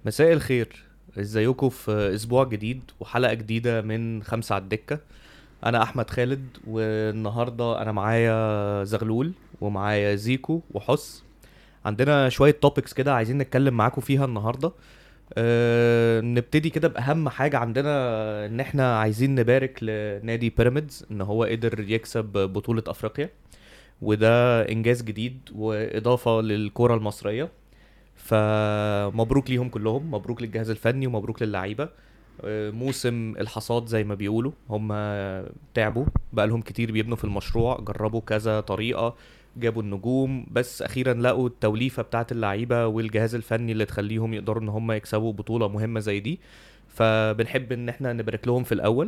مساء الخير ازيكم في اسبوع جديد وحلقه جديده من خمسة على الدكه انا احمد خالد والنهارده انا معايا زغلول ومعايا زيكو وحس عندنا شويه توبكس كده عايزين نتكلم معاكم فيها النهارده أه نبتدي كده باهم حاجه عندنا ان احنا عايزين نبارك لنادي بيراميدز ان هو قدر يكسب بطوله افريقيا وده انجاز جديد واضافه للكره المصريه فمبروك ليهم كلهم مبروك للجهاز الفني ومبروك للعيبه آه، موسم الحصاد زي ما بيقولوا هم تعبوا بقى لهم كتير بيبنوا في المشروع جربوا كذا طريقه جابوا النجوم بس اخيرا لقوا التوليفه بتاعت اللعيبه والجهاز الفني اللي تخليهم يقدروا ان هم يكسبوا بطوله مهمه زي دي فبنحب ان احنا نبارك لهم في الاول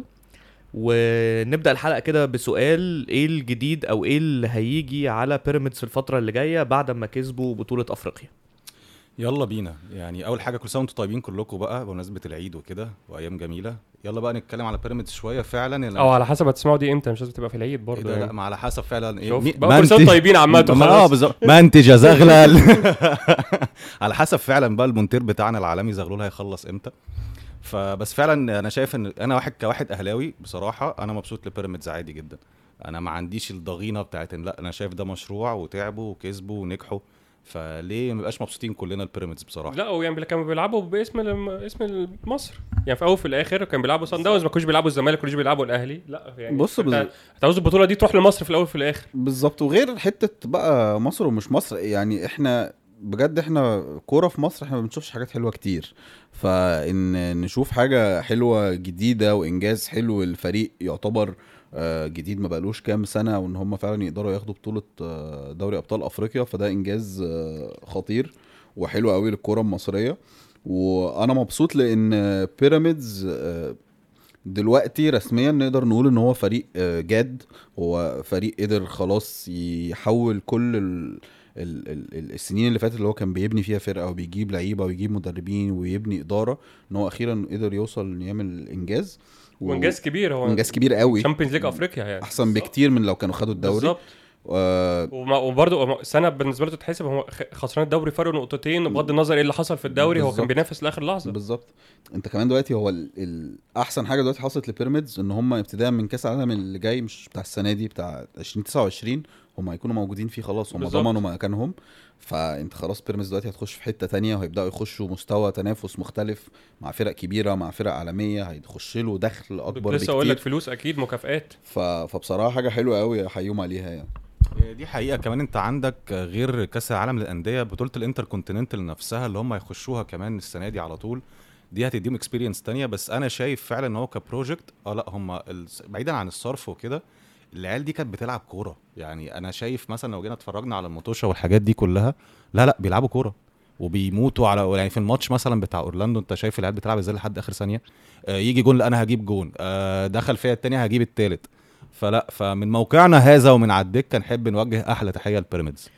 ونبدا الحلقه كده بسؤال ايه الجديد او ايه اللي هيجي على بيراميدز في الفتره اللي جايه بعد ما كسبوا بطوله افريقيا يلا بينا يعني اول حاجه كل سنه وانتم طيبين كلكم بقى بمناسبه العيد وكده وايام جميله يلا بقى نتكلم على بيراميدز شويه فعلا يعني او على حسب هتسمعوا دي امتى مش لازم تبقى في العيد إيه برضه ده لا يعني ما على حسب فعلا ايه شوف مي- بقى كل سنه منتج- طيبين عامه ما- اه خلاص بالظبط منتج يا زغلل على حسب فعلا بقى المونتير بتاعنا العالمي زغلول هيخلص امتى فبس فعلا انا شايف ان انا واحد كواحد اهلاوي بصراحه انا مبسوط لبيراميدز عادي جدا انا ما عنديش الضغينه بتاعت إن لا انا شايف ده مشروع وتعبوا وكسبوا ونجحوا فليه ما نبقاش مبسوطين كلنا البيراميدز بصراحه لا ويعني كانوا بيلعبوا باسم الم- اسم مصر يعني في اول وفي الاخر كانوا بيلعبوا صن داونز ما كانوش بيلعبوا الزمالك ما كانوش بيلعبوا الاهلي لا يعني بص انت بال- انت عاوز البطوله دي تروح لمصر في الاول وفي الاخر بالظبط وغير حته بقى مصر ومش مصر يعني احنا بجد احنا كوره في مصر احنا ما بنشوفش حاجات حلوه كتير فان نشوف حاجه حلوه جديده وانجاز حلو الفريق يعتبر آه، جديد ما بقالوش كام سنه وان هم فعلا يقدروا ياخدوا بطوله آه، دوري ابطال افريقيا فده انجاز آه، خطير وحلو قوي للكوره المصريه وانا مبسوط لان بيراميدز آه، دلوقتي رسميا نقدر نقول ان هو فريق آه، جاد هو فريق قدر خلاص يحول كل ال ال ال السنين اللي فاتت اللي هو كان بيبني فيها فرقه وبيجيب لعيبه ويجيب مدربين ويبني اداره ان هو اخيرا قدر يوصل انه يعمل انجاز و- وانجاز كبير هو انجاز كبير قوي شامبيونز ليج افريقيا يعني احسن بكتير من لو كانوا خدوا الدوري بالظبط آه وما- وبرضه سنه بالنسبه له تتحسب هو خ- خسران الدوري فرق نقطتين وبغض النظر ايه اللي حصل في الدوري هو كان بالظبط. بينافس لاخر لحظه بالظبط انت كمان دلوقتي هو ال- ال- احسن حاجه دلوقتي حصلت لبيراميدز ان هم ابتداء من كاس العالم اللي جاي مش بتاع السنه دي بتاع 2029 هم هيكونوا موجودين فيه خلاص هم بالظبط. ضمنوا مكانهم فانت خلاص بيراميدز دلوقتي هتخش في حته تانية وهيبداوا يخشوا مستوى تنافس مختلف مع فرق كبيره مع فرق عالميه هيخش له دخل كنت اكبر لسه اقول لك بكتير فلوس اكيد مكافآت ف... فبصراحه حاجه حلوه قوي احييهم عليها يعني دي حقيقة كمان انت عندك غير كأس العالم للأندية بطولة الانتر كونتيننتال نفسها اللي هم هيخشوها كمان السنة دي على طول دي هتديهم اكسبيرينس تانية بس انا شايف فعلا ان هو كبروجكت اه لا هم ال- بعيدا عن الصرف وكده العيال دي كانت بتلعب كورة يعني انا شايف مثلا لو جينا اتفرجنا على الموتوشة والحاجات دي كلها لا لا بيلعبوا كورة وبيموتوا على يعني في الماتش مثلا بتاع اورلاندو انت شايف العيال بتلعب ازاي لحد اخر ثانيه آه يجي جون لا انا هجيب جون آه دخل فيا التاني هجيب التالت فلا فمن موقعنا هذا ومن على الدكه نحب نوجه احلى تحيه لبيراميدز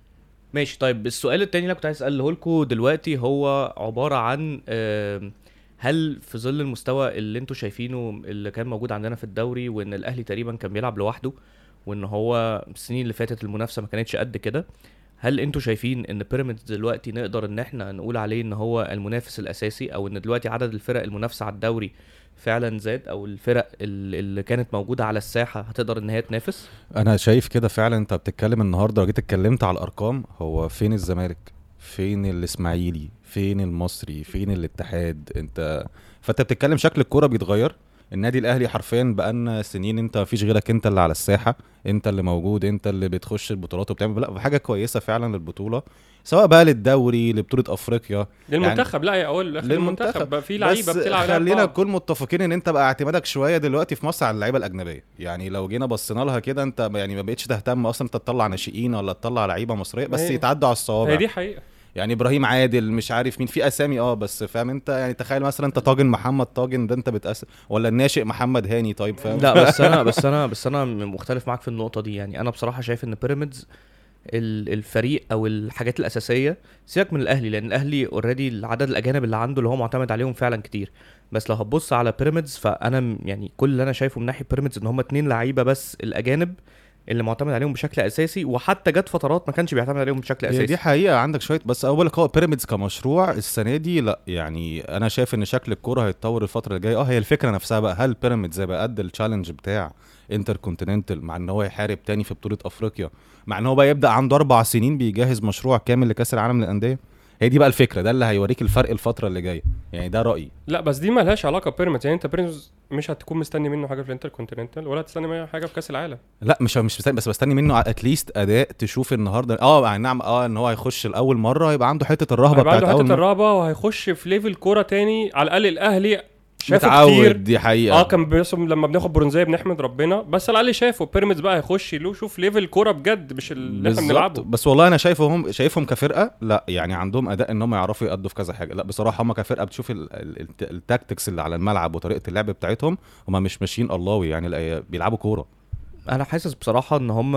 ماشي طيب السؤال التاني اللي كنت عايز اساله لكم دلوقتي هو عباره عن آم، هل في ظل المستوى اللي انتوا شايفينه اللي كان موجود عندنا في الدوري وان الاهلي تقريبا كان بيلعب لوحده وان هو السنين اللي فاتت المنافسه ما كانتش قد كده هل انتوا شايفين ان بيراميدز دلوقتي نقدر ان احنا نقول عليه ان هو المنافس الاساسي او ان دلوقتي عدد الفرق المنافسه على الدوري فعلا زاد او الفرق ال- اللي كانت موجوده على الساحه هتقدر ان هي تنافس انا شايف كده فعلا انت بتتكلم النهارده لو جيت اتكلمت على الارقام هو فين الزمالك فين الاسماعيلي فين المصري فين الاتحاد انت فانت بتتكلم شكل الكوره بيتغير النادي الاهلي حرفيا بقالنا سنين انت مفيش غيرك انت اللي على الساحه انت اللي موجود انت اللي بتخش البطولات وبتعمل لا حاجه كويسه فعلا للبطوله سواء بقى للدوري لبطوله افريقيا للمنتخب لا يا اقول للمنتخب للمنتخب. بقى في لعيبه بس بتلعب لعب خلينا بعض. نكون متفقين ان انت بقى اعتمادك شويه دلوقتي في مصر على اللعيبه الاجنبيه يعني لو جينا بصينا لها كده انت يعني ما بقتش تهتم اصلا انت تطلع ناشئين ولا تطلع لعيبه مصريه بس هي- يتعدوا على هي الصوابع دي حقيقه يعني ابراهيم عادل مش عارف مين في اسامي اه بس فاهم انت يعني تخيل مثلا انت طاجن محمد طاجن ده انت بتأس ولا الناشئ محمد هاني طيب فاهم لا بس انا بس انا بس انا مختلف معاك في النقطه دي يعني انا بصراحه شايف ان بيراميدز ال- الفريق او الحاجات الاساسيه سيبك من الاهلي لان الاهلي اوريدي العدد الاجانب اللي عنده اللي هو معتمد عليهم فعلا كتير بس لو هتبص على بيراميدز فانا م- يعني كل اللي انا شايفه من ناحيه بيراميدز ان هم اتنين لعيبه بس الاجانب اللي معتمد عليهم بشكل اساسي وحتى جت فترات ما كانش بيعتمد عليهم بشكل هي اساسي دي حقيقه عندك شويه بس اقول لك هو بيراميدز كمشروع السنه دي لا يعني انا شايف ان شكل الكوره هيتطور الفتره الجايه اه هي الفكره نفسها بقى هل بيراميدز هيبقى قد التشالنج بتاع انتر كونتيننتال مع ان هو يحارب تاني في بطوله افريقيا مع ان هو بقى يبدا عنده اربع سنين بيجهز مشروع كامل لكاس العالم للانديه هي دي بقى الفكره ده اللي هيوريك الفرق الفتره اللي جايه يعني ده رايي لا بس دي مالهاش علاقه ببيراميدز يعني انت بيراميدز مش هتكون مستني منه حاجه في الانتر كونتيننتال ولا هتستني منه حاجه في كاس العالم لا مش مش بستني بس بستني منه اتليست اداء تشوف النهارده اه يعني نعم اه ان هو هيخش لاول مره يبقى عنده حته الرهبه هيبقى بتاعت عنده اول حته مرة. الرهبه وهيخش في ليفل كوره تاني على الاقل الاهلي شافه متعود كتير دي حقيقه اه كان بيصم لما بناخد برونزيه بنحمد ربنا بس على الاقل شافه بيراميدز بقى هيخش له شوف ليفل كوره بجد مش اللي احنا بالظبط. بنلعبه بس والله انا شايفهم شايفهم كفرقه لا يعني عندهم اداء ان هم يعرفوا يأدوا في كذا حاجه لا بصراحه هم كفرقه بتشوف ال- ال- الت- التاكتكس اللي على الملعب وطريقه اللعب بتاعتهم هم مش ماشيين اللهوي يعني لا، بيلعبوا كوره انا حاسس بصراحه ان هم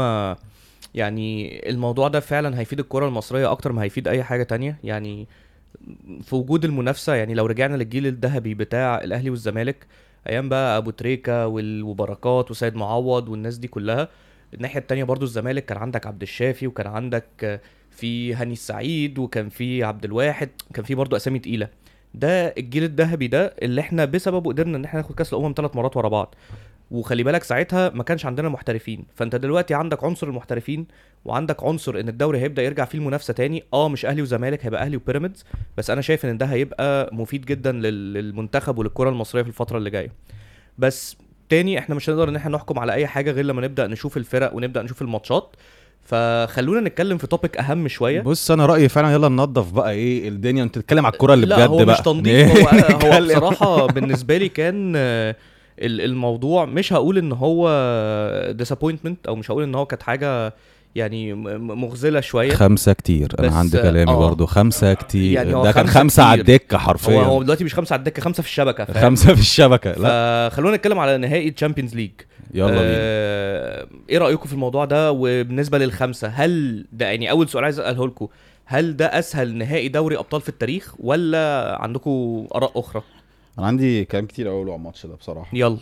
يعني الموضوع ده فعلا هيفيد الكره المصريه اكتر ما هيفيد اي حاجه تانية يعني في وجود المنافسه يعني لو رجعنا للجيل الذهبي بتاع الاهلي والزمالك ايام بقى ابو تريكه وال- وبركات وسيد معوض والناس دي كلها الناحيه التانية برضو الزمالك كان عندك عبد الشافي وكان عندك في هاني السعيد وكان في عبد الواحد كان في برضو اسامي تقيله ده الجيل الذهبي ده اللي احنا بسببه قدرنا ان احنا ناخد كاس الامم ثلاث مرات ورا بعض وخلي بالك ساعتها ما كانش عندنا محترفين فانت دلوقتي عندك عنصر المحترفين وعندك عنصر ان الدوري هيبدا يرجع فيه المنافسه تاني اه مش اهلي وزمالك هيبقى اهلي وبيراميدز بس انا شايف ان ده هيبقى مفيد جدا لل- للمنتخب وللكره المصريه في الفتره اللي جايه بس تاني احنا مش هنقدر ان احنا نحكم على اي حاجه غير لما نبدا نشوف الفرق ونبدا نشوف الماتشات فخلونا نتكلم في توبيك اهم شويه بص انا رايي فعلا يلا ننضف بقى ايه الدنيا انت تتكلم على الكوره اللي لا بجد هو بقى مش تنظيف هو, هو نتكلم. بصراحه بالنسبه لي كان آه، ال- الموضوع مش هقول ان هو ديسابوينتمنت او مش هقول ان هو كانت حاجه يعني م- م- مغزله شويه خمسة كتير بس- انا عندي كلامي آه. برضو خمسة كتير يعني هو ده كان خمسة خمسة على كتير. الدكة هو حرفيا هو دلوقتي مش خمسه على الدكه خمسه في الشبكه فاهم؟ خمسة في الشبكة لا فخلونا نتكلم على نهائي تشامبيونز ليج يلا بينا آه ايه رايكم في الموضوع ده وبالنسبه للخمسه هل ده يعني اول سؤال عايز اساله لكم هل ده اسهل نهائي دوري ابطال في التاريخ ولا عندكم اراء اخرى انا عندي كلام كتير اقوله على الماتش ده بصراحه يلا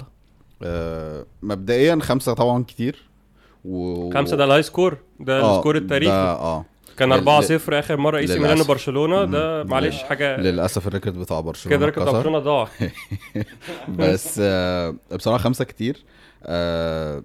آه مبدئيا خمسه طبعا كتير و... خمسه ده الهاي سكور ده آه، السكور التاريخي ده اه كان لل- 4 0 اخر مره اي سي ميلان للأسف. وبرشلونه ده مم. معلش حاجه للاسف الريكورد بتاع برشلونه كده ركب اتكسر. برشلونه ضاع بس آه بصراحه خمسه كتير آه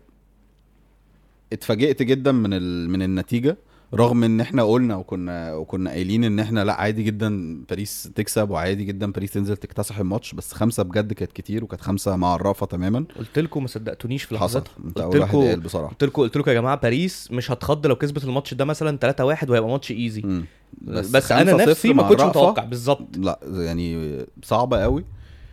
اتفاجئت جدا من ال... من النتيجه رغم ان احنا قلنا وكنا وكنا قايلين ان احنا لا عادي جدا باريس تكسب وعادي جدا باريس تنزل تكتسح الماتش بس خمسه بجد كانت كتير وكانت خمسه مع الرافه تماما قلت لكم ما صدقتونيش في حصل لحظتها انت قلت اول واحد لكم قال بصراحه قلت لكم قلت لكم يا جماعه باريس مش هتخض لو كسبت الماتش ده مثلا 3 1 وهيبقى ماتش ايزي مم. بس, بس انا 5-0 نفسي ما مع كنتش الرأفة. متوقع بالظبط لا يعني صعبه قوي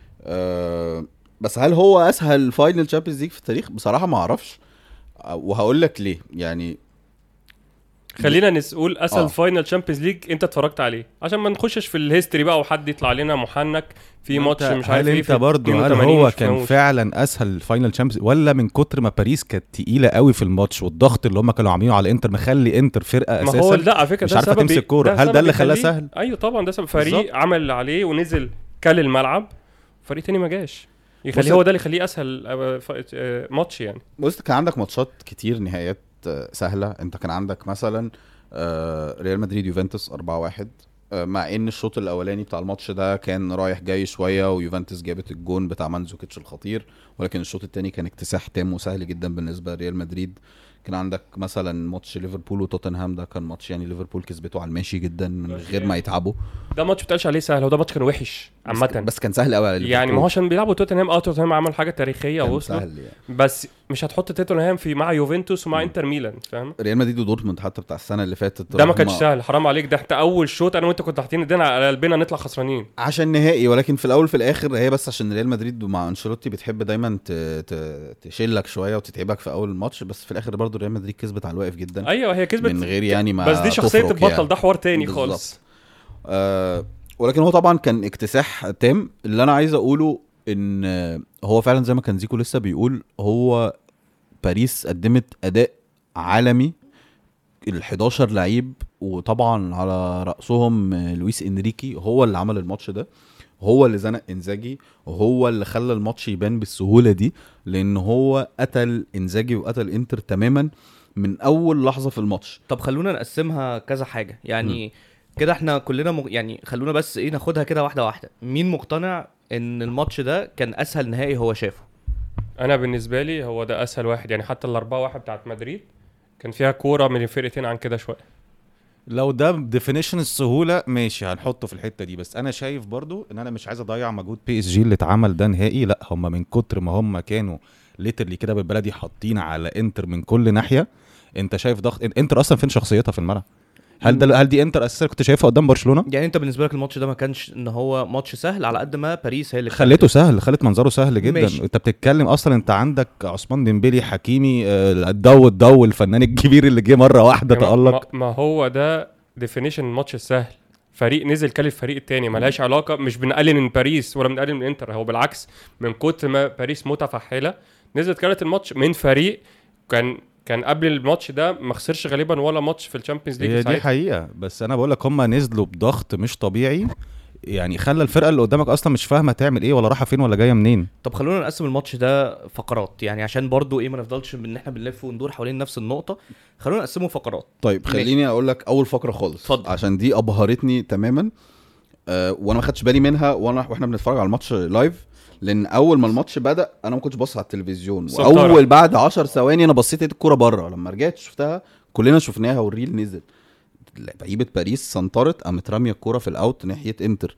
أه بس هل هو اسهل فاينل تشامبيونز ليج في التاريخ بصراحه ما اعرفش أه، وهقول لك ليه يعني خلينا نقول اسهل آه. فاينل تشامبيونز ليج انت اتفرجت عليه عشان ما نخشش في الهيستوري بقى وحد يطلع لنا محنك في ماتش مش عارف هل ايه انت في برضه هل 82 هو مش كان فاهموش. فعلا اسهل فاينل تشامبيونز ولا من كتر ما باريس كانت تقيله قوي في الماتش والضغط اللي هم كانوا عاملينه على انتر مخلي انتر فرقه ما اساسا هو لا على فكره مش ده عارفة سبب تمسك كورة. هل سبب ده اللي خلاه يخليه- سهل؟ ايوه طبعا ده سبب فريق بالظبط. عمل اللي عليه ونزل كل الملعب فريق تاني ما جاش يخليه بص- هو ده اللي يخليه اسهل آه، ف- آه، ماتش يعني بص كان عندك ماتشات كتير نهايات آه، سهله انت كان عندك مثلا آه، ريال مدريد يوفنتوس 4-1 آه، مع ان الشوط الاولاني بتاع الماتش ده كان رايح جاي شويه ويوفنتوس جابت الجون بتاع مانزوكيتش الخطير ولكن الشوط الثاني كان اكتساح تام وسهل جدا بالنسبه لريال مدريد كان عندك مثلا ماتش ليفربول وتوتنهام ده كان ماتش يعني ليفربول كسبته على الماشي جدا من غير ما يتعبوا ده ماتش بتقالش عليه سهل هو ده ماتش كان وحش بس- عامه بس كان سهل قوي على يعني ما هو ليفربول. عشان بيلعبوا توتنهام اه توتنهام عمل حاجه تاريخيه كان ووصلوا سهل يعني. بس مش هتحط توتنهام في مع يوفنتوس ومع مم. انتر ميلان فاهم ريال مدريد ودورتموند حتى بتاع السنه اللي فاتت ده ما رغم- كانش سهل حرام عليك ده احنا اول شوط انا وانت كنت حاطين ايدينا على قلبنا نطلع خسرانين عشان نهائي ولكن في الاول في الاخر هي بس عشان ريال مدريد مع انشيلوتي بتحب دايما ت... ت... تشيلك شويه وتتعبك في اول الماتش بس في الاخر برضو ريال مدريد كسبت على الواقف جدا ايوه هي كسبت من غير يعني ما بس دي شخصيه تفرق البطل يعني. ده حوار تاني بالظبط. خالص آه ولكن هو طبعا كان اكتساح تام اللي انا عايز اقوله ان هو فعلا زي ما كان زيكو لسه بيقول هو باريس قدمت اداء عالمي ال 11 لعيب وطبعا على راسهم لويس انريكي هو اللي عمل الماتش ده هو اللي زنق انزاجي وهو اللي خلى الماتش يبان بالسهوله دي لان هو قتل انزاجي وقتل انتر تماما من اول لحظه في الماتش طب خلونا نقسمها كذا حاجه يعني كده احنا كلنا مغ... يعني خلونا بس ايه ناخدها كده واحده واحده مين مقتنع ان الماتش ده كان اسهل نهائي هو شافه انا بالنسبه لي هو ده اسهل واحد يعني حتى الاربعه واحد بتاعت مدريد كان فيها كوره من الفرقتين عن كده شويه لو ده ديفينيشن السهوله ماشي هنحطه في الحته دي بس انا شايف برضو ان انا مش عايز اضيع مجهود بي اس جي اللي اتعمل ده نهائي لا هم من كتر ما هم كانوا ليترلي كده بالبلدي حاطين على انتر من كل ناحيه انت شايف ضغط انتر اصلا فين شخصيتها في الملعب هل ده هل دي انتر اساسا كنت شايفها قدام برشلونه يعني انت بالنسبه لك الماتش ده ما كانش ان هو ماتش سهل على قد ما باريس هي اللي خليته سهل خلت منظره سهل جدا ماشي. انت بتتكلم اصلا انت عندك عثمان ديمبلي حكيمي آه، الدو الدو الفنان الكبير اللي جه مره واحده ما, تالق ما هو ده ديفينيشن الماتش السهل فريق نزل كل الفريق التاني ملهاش علاقه مش بنقلل من باريس ولا بنقلل من انتر هو بالعكس من كتر ما باريس متفحله نزلت كانت الماتش من فريق كان كان قبل الماتش ده ما خسرش غالبا ولا ماتش في الشامبيونز ليج هي دي ساعتها. حقيقه بس انا بقول لك هم نزلوا بضغط مش طبيعي يعني خلى الفرقه اللي قدامك اصلا مش فاهمه تعمل ايه ولا رايحه فين ولا جايه منين طب خلونا نقسم الماتش ده فقرات يعني عشان برضو ايه ما نفضلش ان احنا بنلف وندور حوالين نفس النقطه خلونا نقسمه فقرات طيب ماشي. خليني اقول لك اول فقره خالص اتفضل. عشان دي ابهرتني تماما آه وانا ما خدتش بالي منها وانا واحنا بنتفرج على الماتش لايف لان اول ما الماتش بدا انا ما كنتش باصص على التلفزيون سنطرة. واول بعد 10 ثواني انا بصيت لقيت الكوره بره لما رجعت شفتها كلنا شفناها والريل نزل لعيبه باريس سنطرت قامت راميه الكوره في الاوت ناحيه انتر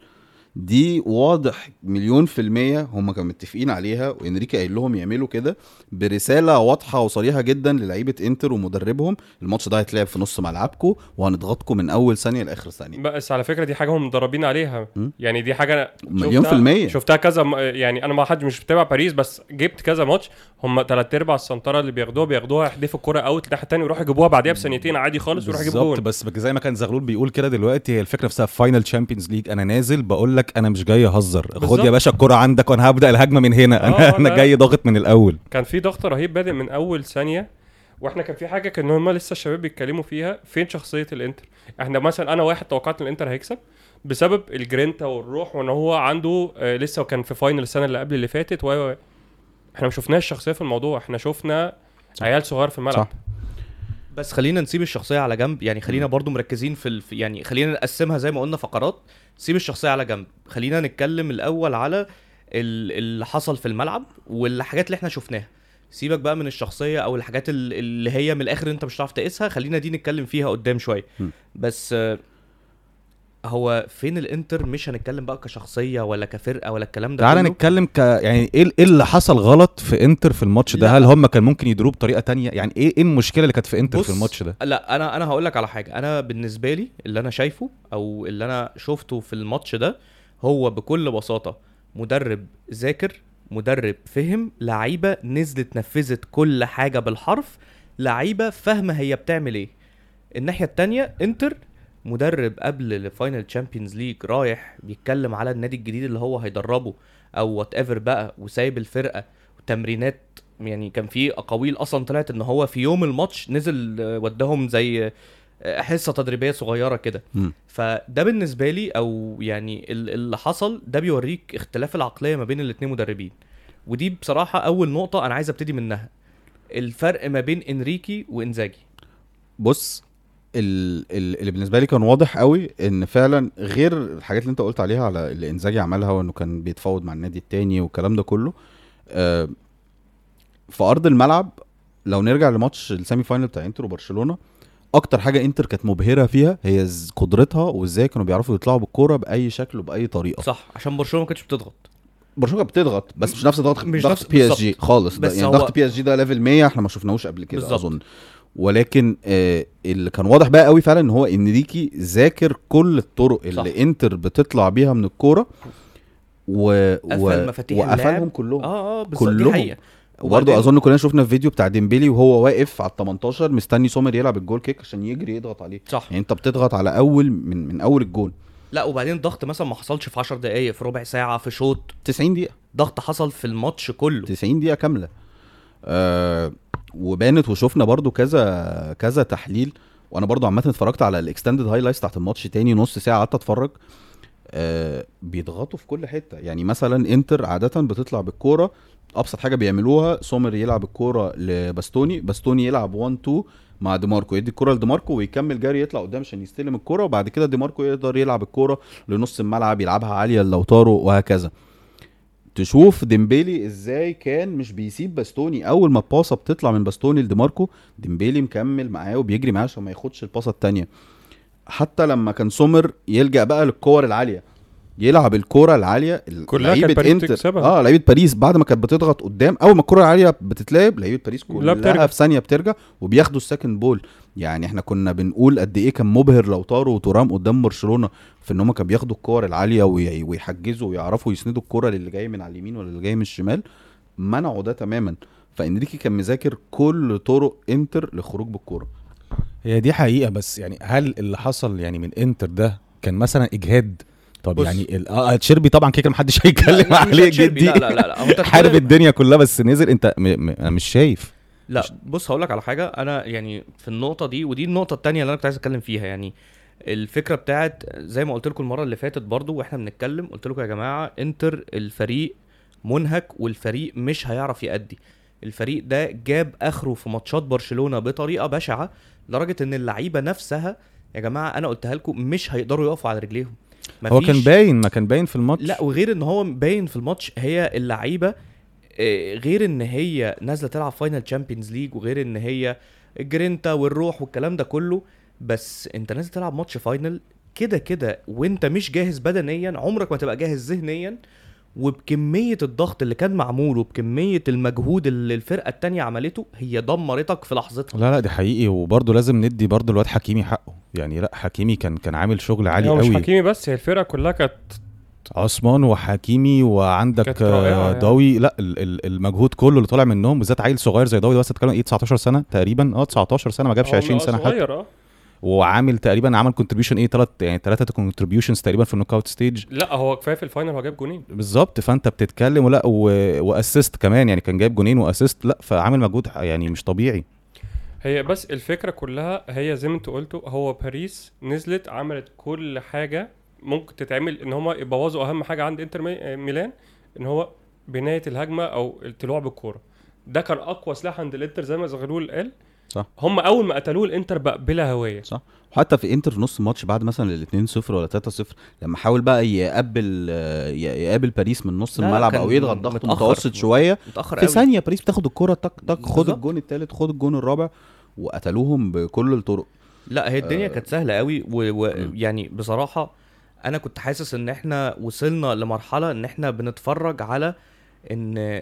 دي واضح مليون في المية هم كانوا متفقين عليها وانريكي قايل لهم يعملوا كده برسالة واضحة وصريحة جدا للعيبة انتر ومدربهم الماتش ده هيتلعب في نص ملعبكم وهنضغطكم من اول ثانية لاخر ثانية بس على فكره دي حاجه هم مدربين عليها م? يعني دي حاجه أنا مليون شفتها- في المية. شفتها كذا م- يعني انا ما حد مش بتابع باريس بس جبت كذا ماتش هم ثلاث ارباع السنتره اللي بياخدوها بياخدوها يحدفوا الكره اوت الناحيه الثانيه يروحوا يجيبوها بعديها بثانيتين عادي خالص ويروحوا يجيبوا بالظبط جول بس بك- زي ما كان زغلول بيقول كده دلوقتي هي الفكره نفسها في فاينل تشامبيونز ليج انا نازل بقول لك انا مش جاي اهزر خد بالظبط. يا باشا الكره عندك وانا هبدا الهجمه من هنا آه، انا انا لا. جاي ضاغط من الاول كان في ضغط رهيب بادئ من اول ثانيه واحنا كان في حاجه كان هم لسه الشباب بيتكلموا فيها فين شخصيه الانتر احنا مثلا انا واحد توقعت ان الانتر هيكسب بسبب الجرينتا والروح وان هو عنده آه لسه كان في فاينل السنه اللي قبل اللي فاتت و و- احنا ما شفناش شخصيه في الموضوع احنا شفنا عيال صغار في الملعب صح. بس خلينا نسيب الشخصيه على جنب يعني خلينا برضو مركزين في الف... يعني خلينا نقسمها زي ما قلنا فقرات سيب الشخصيه على جنب خلينا نتكلم الاول على ال- اللي حصل في الملعب والحاجات اللي احنا شفناها سيبك بقى من الشخصيه او الحاجات ال- اللي هي من الاخر انت مش هتعرف تقيسها خلينا دي نتكلم فيها قدام شويه م. بس آه، هو فين الانتر مش هنتكلم بقى كشخصيه ولا كفرقه ولا الكلام ده تعالى كله. نتكلم ك يعني ايه ايه اللي حصل غلط في انتر في الماتش ده لا. هل هم كان ممكن يدروه بطريقه تانية يعني ايه ايه المشكله اللي كانت في انتر بص، في الماتش ده لا انا انا هقول لك على حاجه انا بالنسبه لي اللي انا شايفه او اللي انا شفته في الماتش ده هو بكل بساطه مدرب ذاكر مدرب فهم لعيبه نزلت نفذت كل حاجه بالحرف لعيبه فاهمه هي بتعمل ايه الناحيه التانية انتر مدرب قبل الفاينل تشامبيونز ليج رايح بيتكلم على النادي الجديد اللي هو هيدربه او وات ايفر بقى وسايب الفرقه وتمرينات يعني كان في اقاويل اصلا طلعت ان هو في يوم الماتش نزل آه، وداهم زي آه، حصه تدريبيه صغيره كده مم. فده بالنسبه لي او يعني ال- اللي حصل ده بيوريك اختلاف العقليه ما بين الاتنين مدربين ودي بصراحه اول نقطه انا عايز ابتدي منها الفرق ما بين انريكي وانزاجي بص ال- ال- اللي بالنسبه لي كان واضح قوي ان فعلا غير الحاجات اللي انت قلت عليها على اللي انزاجي عملها وانه كان بيتفاوض مع النادي التاني والكلام ده كله آه، في ارض الملعب لو نرجع لماتش السيمي فاينل بتاع انتر وبرشلونه اكتر حاجه انتر كانت مبهره فيها هي ز- قدرتها وازاي كانوا بيعرفوا يطلعوا بالكوره باي شكل وباي طريقه صح عشان برشلونه ما كانتش بتضغط برشلونه كانت بتضغط بس مش نفس ضغط مش ضغط نفس- بي اس بالظبط. جي خالص ده بس يعني هو- ضغط بي اس جي ده ليفل 100 احنا ما شفناهوش قبل كده بالظبط. اظن ولكن آه اللي كان واضح بقى قوي فعلا ان هو انريكي ذاكر كل الطرق اللي صح. انتر بتطلع بيها من الكوره و... قفل مفاتيح وقفلهم اللعب. كلهم اه اه بالظبط دي كلهم. حقيقه وبرضه وبعدين- اظن كلنا شفنا الفيديو بتاع ديمبلي وهو واقف على ال 18 مستني سومر يلعب الجول كيك عشان يجري يضغط عليه صح يعني انت بتضغط على اول من من اول الجول لا وبعدين ضغط مثلا ما حصلش في 10 دقائق في ربع ساعه في شوط 90 دقيقه ضغط حصل في الماتش كله 90 دقيقة كاملة آه وبانت وشفنا برضو كذا كذا تحليل وانا برضو عامة اتفرجت على الاكستندد هايلايتس بتاعت الماتش تاني نص ساعة قعدت اتفرج آه بيضغطوا في كل حته يعني مثلا انتر عاده بتطلع بالكوره ابسط حاجه بيعملوها سومر يلعب الكوره لباستوني باستوني يلعب 1 2 مع دي ماركو يدي الكوره لدي ماركو ويكمل جري يطلع قدام عشان يستلم الكوره وبعد كده دي ماركو يقدر يلعب الكوره لنص الملعب يلعبها عاليه لوتارو وهكذا تشوف ديمبيلي ازاي كان مش بيسيب باستوني اول ما الباصه بتطلع من باستوني لدي ماركو ديمبيلي مكمل معاه وبيجري معاه عشان ما ياخدش الباصه التانية حتى لما كان سومر يلجا بقى للكور العاليه يلعب الكرة العالية كلها كانت لعيبة باريس انتر بتكسبها. اه لعيبة باريس بعد ما كانت بتضغط قدام اول ما الكرة العالية بتتلعب لعيبة باريس لا كلها بترجع. في ثانية بترجع وبياخدوا السكند بول يعني احنا كنا بنقول قد ايه كان مبهر لو طاروا وترام قدام برشلونة في ان هم كانوا بياخدوا الكور العالية وي- ويحجزوا ويعرفوا يسندوا الكرة للي جاي من على اليمين ولا اللي جاي من الشمال منعوا ده تماما فانريكي كان مذاكر كل طرق انتر للخروج بالكرة هي دي حقيقه بس يعني هل اللي حصل يعني من انتر ده كان مثلا اجهاد طب بص. يعني ال- اه تشيربي طبعا كده محدش هيتكلم لا، لا، مش عليه هتشيربي، جدي لا لا لا, لا. هو انت حارب بتتكلم- الدنيا كلها بس نزل انت م... م... انا مش شايف لا بص هقول لك على حاجه انا يعني في النقطه دي ودي النقطه التانية اللي انا كنت عايز اتكلم فيها يعني الفكره بتاعت زي ما قلت لكم المره اللي فاتت برضو واحنا بنتكلم قلت لكم يا جماعه انتر الفريق منهك والفريق مش هيعرف يأدي الفريق ده جاب اخره في ماتشات برشلونه بطريقه بشعه لدرجه ان اللعيبه نفسها يا جماعه انا قلتها لكم مش هيقدروا يقفوا على رجليهم هو كان مفيش- باين ما كان باين في الماتش لا وغير ان هو باين في الماتش هي اللعيبه آه، غير ان هي نازله تلعب فاينل تشامبيونز ليج وغير ان هي الجرينتا والروح والكلام ده كله بس انت نازل تلعب ماتش فاينل كده كده وانت مش جاهز بدنيا عمرك ما تبقى جاهز ذهنيا وبكميه الضغط اللي كان معمول وبكميه المجهود اللي الفرقه التانية عملته هي دمرتك في لحظتها لا لا دي حقيقي وبرضه لازم ندي برضه الواد حكيمي حقه يعني لا حكيمي كان كان عامل شغل عالي هو مش قوي حكيمي بس هي الفرقه كلها كانت عثمان وحكيمي وعندك كانت رائعة آه، يعني. ضوي لا ال- ال- المجهود كله اللي طالع منهم بالذات عيل صغير زي ضوي ده بس بتتكلم ايه 19 سنه تقريبا اه 19 سنه ما جابش هو 20 سنه حتى صغير اه وعامل تقريبا عمل كونتريبيوشن ايه ثلاث يعني ثلاثه كونتريبيوشنز تقريبا في النوك اوت ستيج لا هو كفايه في الفاينل هو جاب جونين بالظبط فانت بتتكلم ولا و- واسيست كمان يعني كان جايب جونين واسيست لا فعامل مجهود يعني مش طبيعي هي بس الفكره كلها هي زي ما انتوا قلتوا هو باريس نزلت عملت كل حاجه ممكن تتعمل ان هم يبوظوا اهم حاجه عند انتر مي- ميلان ان هو بنايه الهجمه او الطلوع بالكوره ده كان اقوى سلاح عند الانتر زي ما زغلول قال صح. هم اول ما قتلوه الانتر بقى بلا هويه صح حتى في انتر في نص الماتش بعد مثلا ال 2 0 ولا 3 0 لما حاول بقى يقابل آه، ي- يقابل باريس من نص لا، لا، الملعب كان او يضغط ضغط متأخر. متوسط شويه متاخر في قوي ثانيه باريس بتاخد الكره تك تك خد بالظبط. الجون الثالث خد الجون الرابع وقتلوهم بكل الطرق لا هي الدنيا آه. كانت سهله قوي مم. ويعني بصراحه انا كنت حاسس ان احنا وصلنا لمرحله ان احنا بنتفرج على ان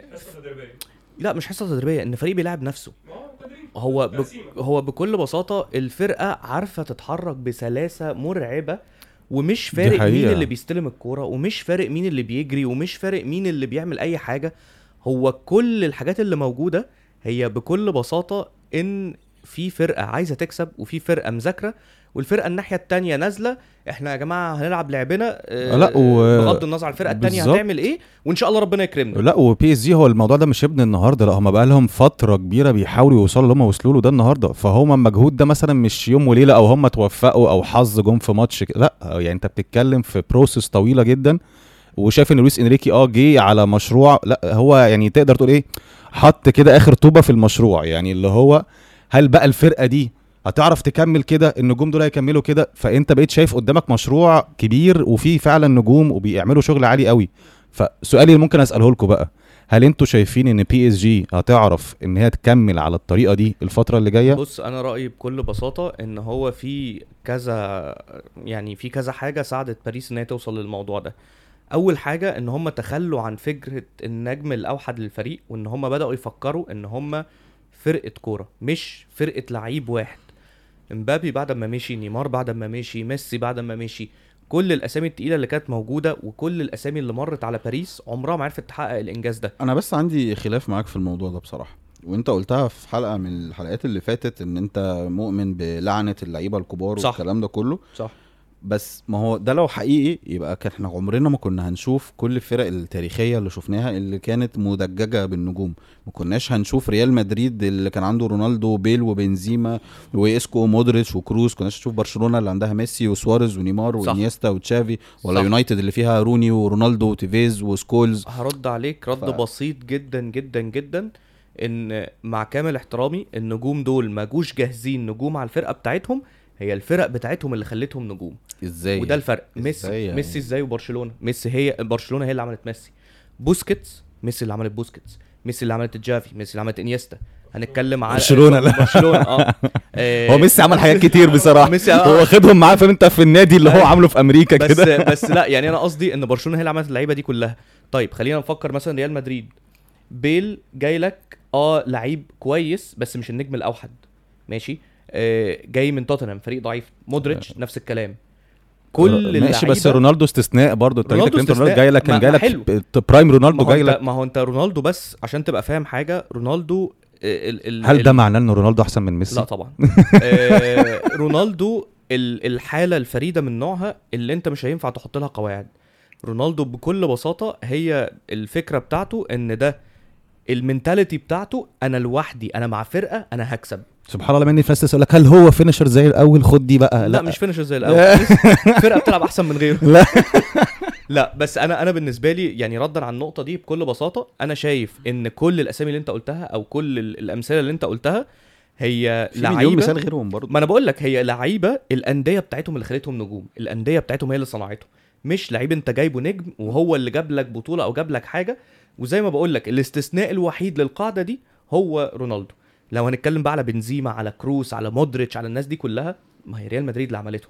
لا مش حصه تدريبيه ان فريق بيلعب نفسه هو ب... هو بكل بساطه الفرقه عارفه تتحرك بسلاسه مرعبه ومش فارق مين حقيقة. اللي بيستلم الكوره ومش فارق مين اللي بيجري ومش فارق مين اللي بيعمل اي حاجه هو كل الحاجات اللي موجوده هي بكل بساطه ان في فرقه عايزه تكسب وفي فرقه مذاكره والفرقه الناحيه التانية نازله احنا يا جماعه هنلعب لعبنا آه، لا، و- بغض النظر عن الفرقه التانية بالظبط. هتعمل ايه وان شاء الله ربنا يكرمنا لا وبي اس جي هو الموضوع ده مش ابن النهارده لا هم بقى لهم فتره كبيره بيحاولوا يوصلوا اللي هم وصلوا له ده النهارده فهم المجهود ده مثلا مش يوم وليله او هم توفقوا او حظ جم في ماتش ك- لا يعني انت بتتكلم في بروسيس طويله جدا وشايف ان لويس انريكي اه جه على مشروع لا هو يعني تقدر تقول ايه حط كده اخر طوبه في المشروع يعني اللي هو هل بقى الفرقه دي هتعرف تكمل كده النجوم دول هيكملوا كده فانت بقيت شايف قدامك مشروع كبير وفيه فعلا نجوم وبيعملوا شغل عالي قوي فسؤالي اللي ممكن اساله لكم بقى هل انتوا شايفين ان بي اس جي هتعرف ان هي تكمل على الطريقه دي الفتره اللي جايه بص انا رايي بكل بساطه ان هو في كذا يعني في كذا حاجه ساعدت باريس ان هي توصل للموضوع ده اول حاجه ان هم تخلوا عن فكره النجم الاوحد للفريق وان هم بداوا يفكروا ان هم فرقه كوره مش فرقه لعيب واحد امبابي بعد ما مشي نيمار بعد ما مشي ميسي بعد ما مشي كل الاسامي التقيله اللي كانت موجوده وكل الاسامي اللي مرت على باريس عمرها ما عرفت تحقق الانجاز ده انا بس عندي خلاف معاك في الموضوع ده بصراحه وانت قلتها في حلقه من الحلقات اللي فاتت ان انت مؤمن بلعنه اللعيبه الكبار صح. والكلام ده كله صح بس ما هو ده لو حقيقي يبقى كان احنا عمرنا ما كنا هنشوف كل الفرق التاريخيه اللي شفناها اللي كانت مدججه بالنجوم ما كناش هنشوف ريال مدريد اللي كان عنده رونالدو وبيل وبنزيما واسكو ومودريتش وكروز كناش نشوف برشلونه اللي عندها ميسي وسواريز ونيمار صح. وانيستا وتشافي ولا صح. يونايتد اللي فيها روني ورونالدو وتيفيز وسكولز هرد عليك رد ف- بسيط جدا جدا جدا ان مع كامل احترامي النجوم دول ما جوش جاهزين نجوم على الفرقه بتاعتهم هي الفرق بتاعتهم اللي خلتهم نجوم ازاي وده الفرق إزاي ميسي يعني؟ ميسي ازاي وبرشلونه ميسي هي برشلونه هي اللي عملت ميسي بوسكيتس ميسي اللي عملت بوسكيتس ميسي اللي عملت جافي ميسي اللي عملت انيستا هنتكلم على برشلونة، لا. برشلونه اه آه، هو ميسي عمل حاجات كتير بصراحه ميسي هو آه. واخدهم معاه فاهم انت في النادي اللي هو أيوة. عامله في امريكا بس كده بس لا يعني انا قصدي ان برشلونه هي اللي عملت اللعيبه دي كلها طيب خلينا نفكر مثلا ريال مدريد بيل جاي لك اه لعيب كويس بس مش النجم الاوحد ماشي آه جاي من توتنهام فريق ضعيف مودريتش نفس الكلام كل ماشي بس اللعيبة- رونالدو استثناء برضه انت رونالدو جايلك انت رونالدو استثناء. جاي لك ما- كان جاي ما لك حلو. ب- برايم رونالدو ما هو جاي انت لك ما هو انت رونالدو بس عشان تبقى فاهم حاجه رونالدو آه، ال ال هل ال- ده معناه ان رونالدو احسن من ميسي؟ لا طبعا آه رونالدو ال- الحاله الفريده من نوعها اللي انت مش هينفع تحط لها قواعد رونالدو بكل بساطه هي الفكره بتاعته ان ده المينتاليتي بتاعته انا لوحدي انا مع فرقه انا هكسب سبحان الله مني في ناس تسال لك هل هو فينشر زي الاول خد دي بقى لا, مش فينشر زي الاول فرقه بتلعب احسن من غيره لا. لا بس انا انا بالنسبه لي يعني ردا على النقطه دي بكل بساطه انا شايف ان كل الاسامي اللي انت قلتها او كل ال- الامثله اللي انت قلتها هي في مليون لعيبه مثال غيرهم برضه ما انا بقول لك هي لعيبه الانديه بتاعتهم اللي خلتهم نجوم الانديه بتاعتهم هي اللي صنعتهم مش لعيب انت جايبه نجم وهو اللي جاب لك بطوله او جاب لك حاجه وزي ما بقول لك الاستثناء الوحيد للقاعده دي هو رونالدو لو هنتكلم بقى على بنزيما على كروس على مودريتش على الناس دي كلها ما هي ريال مدريد اللي عملتهم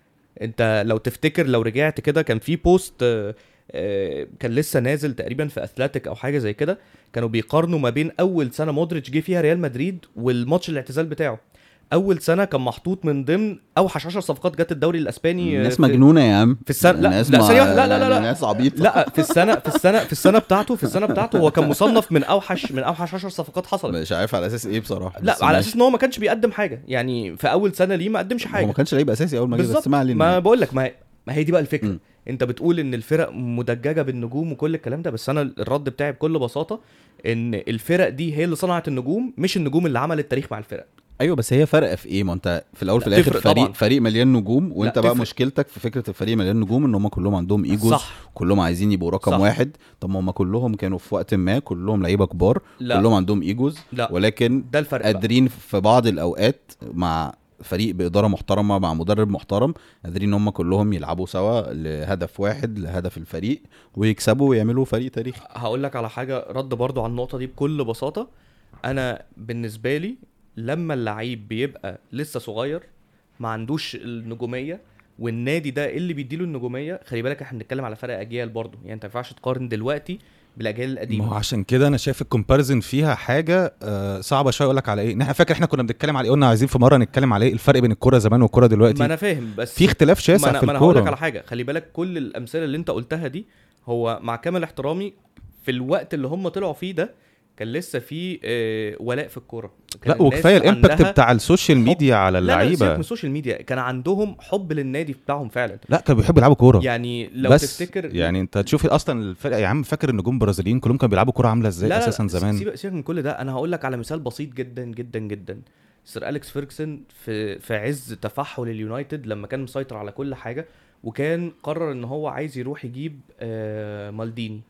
انت لو تفتكر لو رجعت كده كان في بوست آه، آه، كان لسه نازل تقريبا في اثلتيك او حاجه زي كده كانوا بيقارنوا ما بين اول سنه مودريتش جه فيها ريال مدريد والماتش الاعتزال بتاعه اول سنه كان محطوط من ضمن اوحش 10 صفقات جت الدوري الاسباني آه، الناس في- مجنونه يا عم في السنه لا الناس لا ما- ثانيه واحدة، لا لا لا لا ناس عبيطه لا في السنه في السنه في السنه بتاعته في السنه بتاعته هو كان مصنف من اوحش من اوحش 10 صفقات حصلت مش عارف على اساس ايه بصراحه لا بس على ماشي. اساس ان هو ما كانش بيقدم حاجه يعني في اول سنه ليه ما قدمش هو حاجه ما كانش لعيب اساسي اول ما جه بالظبط بس ما علينا ما بقول لك ما ما هي دي بقى الفكره م. انت بتقول ان الفرق مدججه بالنجوم وكل الكلام ده بس انا الرد بتاعي بكل بساطه ان الفرق دي هي اللي صنعت النجوم مش النجوم اللي عملت تاريخ مع الفرق ايوه بس هي فرق في ايه ما انت في الاول لا، في الاخر تفرق فريق طبعاً. فريق مليان نجوم وانت لا، بقى تفرق. مشكلتك في فكره الفريق مليان نجوم ان هم كلهم عندهم ايجوز صح كلهم عايزين يبقوا رقم صح. واحد طب ما هم كلهم كانوا في وقت ما كلهم لعيبه كبار لا كلهم عندهم ايجوز لا ولكن ده الفرق بقى. قادرين في بعض الاوقات مع فريق باداره محترمه مع مدرب محترم قادرين ان هم كلهم يلعبوا سوا لهدف واحد لهدف الفريق ويكسبوا ويعملوا فريق تاريخي هقول لك على حاجه رد برضو على النقطه دي بكل بساطه انا بالنسبه لي لما اللعيب بيبقى لسه صغير ما عندوش النجوميه والنادي ده اللي بيديله النجوميه خلي بالك احنا بنتكلم على فرق اجيال برضو يعني انت ما ينفعش تقارن دلوقتي بالاجيال ما هو القديمه عشان كده انا شايف الكومباريزن فيها حاجه آه، صعبه شويه اقول لك على ايه إن احنا فاكر احنا كنا بنتكلم على ايه قلنا عايزين في مره نتكلم على ايه الفرق بين الكوره زمان والكوره ما دلوقتي انا فاهم بس في اختلاف ما شاسع انا, في ما أنا هقول لك الكوره على حاجه خلي بالك كل الامثله اللي انت قلتها دي هو مع كامل احترامي في الوقت اللي هم طلعوا فيه ده كان لسه في آه، ولاء في الكوره كان لا وكفايه الناس الامباكت عندها بتاع السوشيال ميديا على لا لا سيبك من اللعيبه السوشيال ميديا كان عندهم حب للنادي بتاعهم فعلا لا كانوا بيحبوا يلعبوا كوره يعني لو بس تفتكر يعني انت تشوف اصلا الفرق يا عم فاكر النجوم البرازيليين كلهم كانوا بيلعبوا كوره عامله ازاي لا لا اساسا لا زمان سيبك سيبك من كل ده انا هقول لك على مثال بسيط جدا جدا جدا سير اليكس فيرجسون في في عز تفحل اليونايتد لما كان مسيطر على كل حاجه وكان قرر ان هو عايز يروح يجيب آه مالديني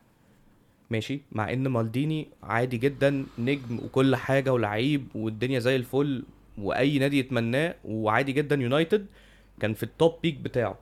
ماشي مع ان مالديني عادي جدا نجم وكل حاجه ولعيب والدنيا زي الفل واي نادي يتمناه وعادي جدا يونايتد كان في التوب بيك بتاعه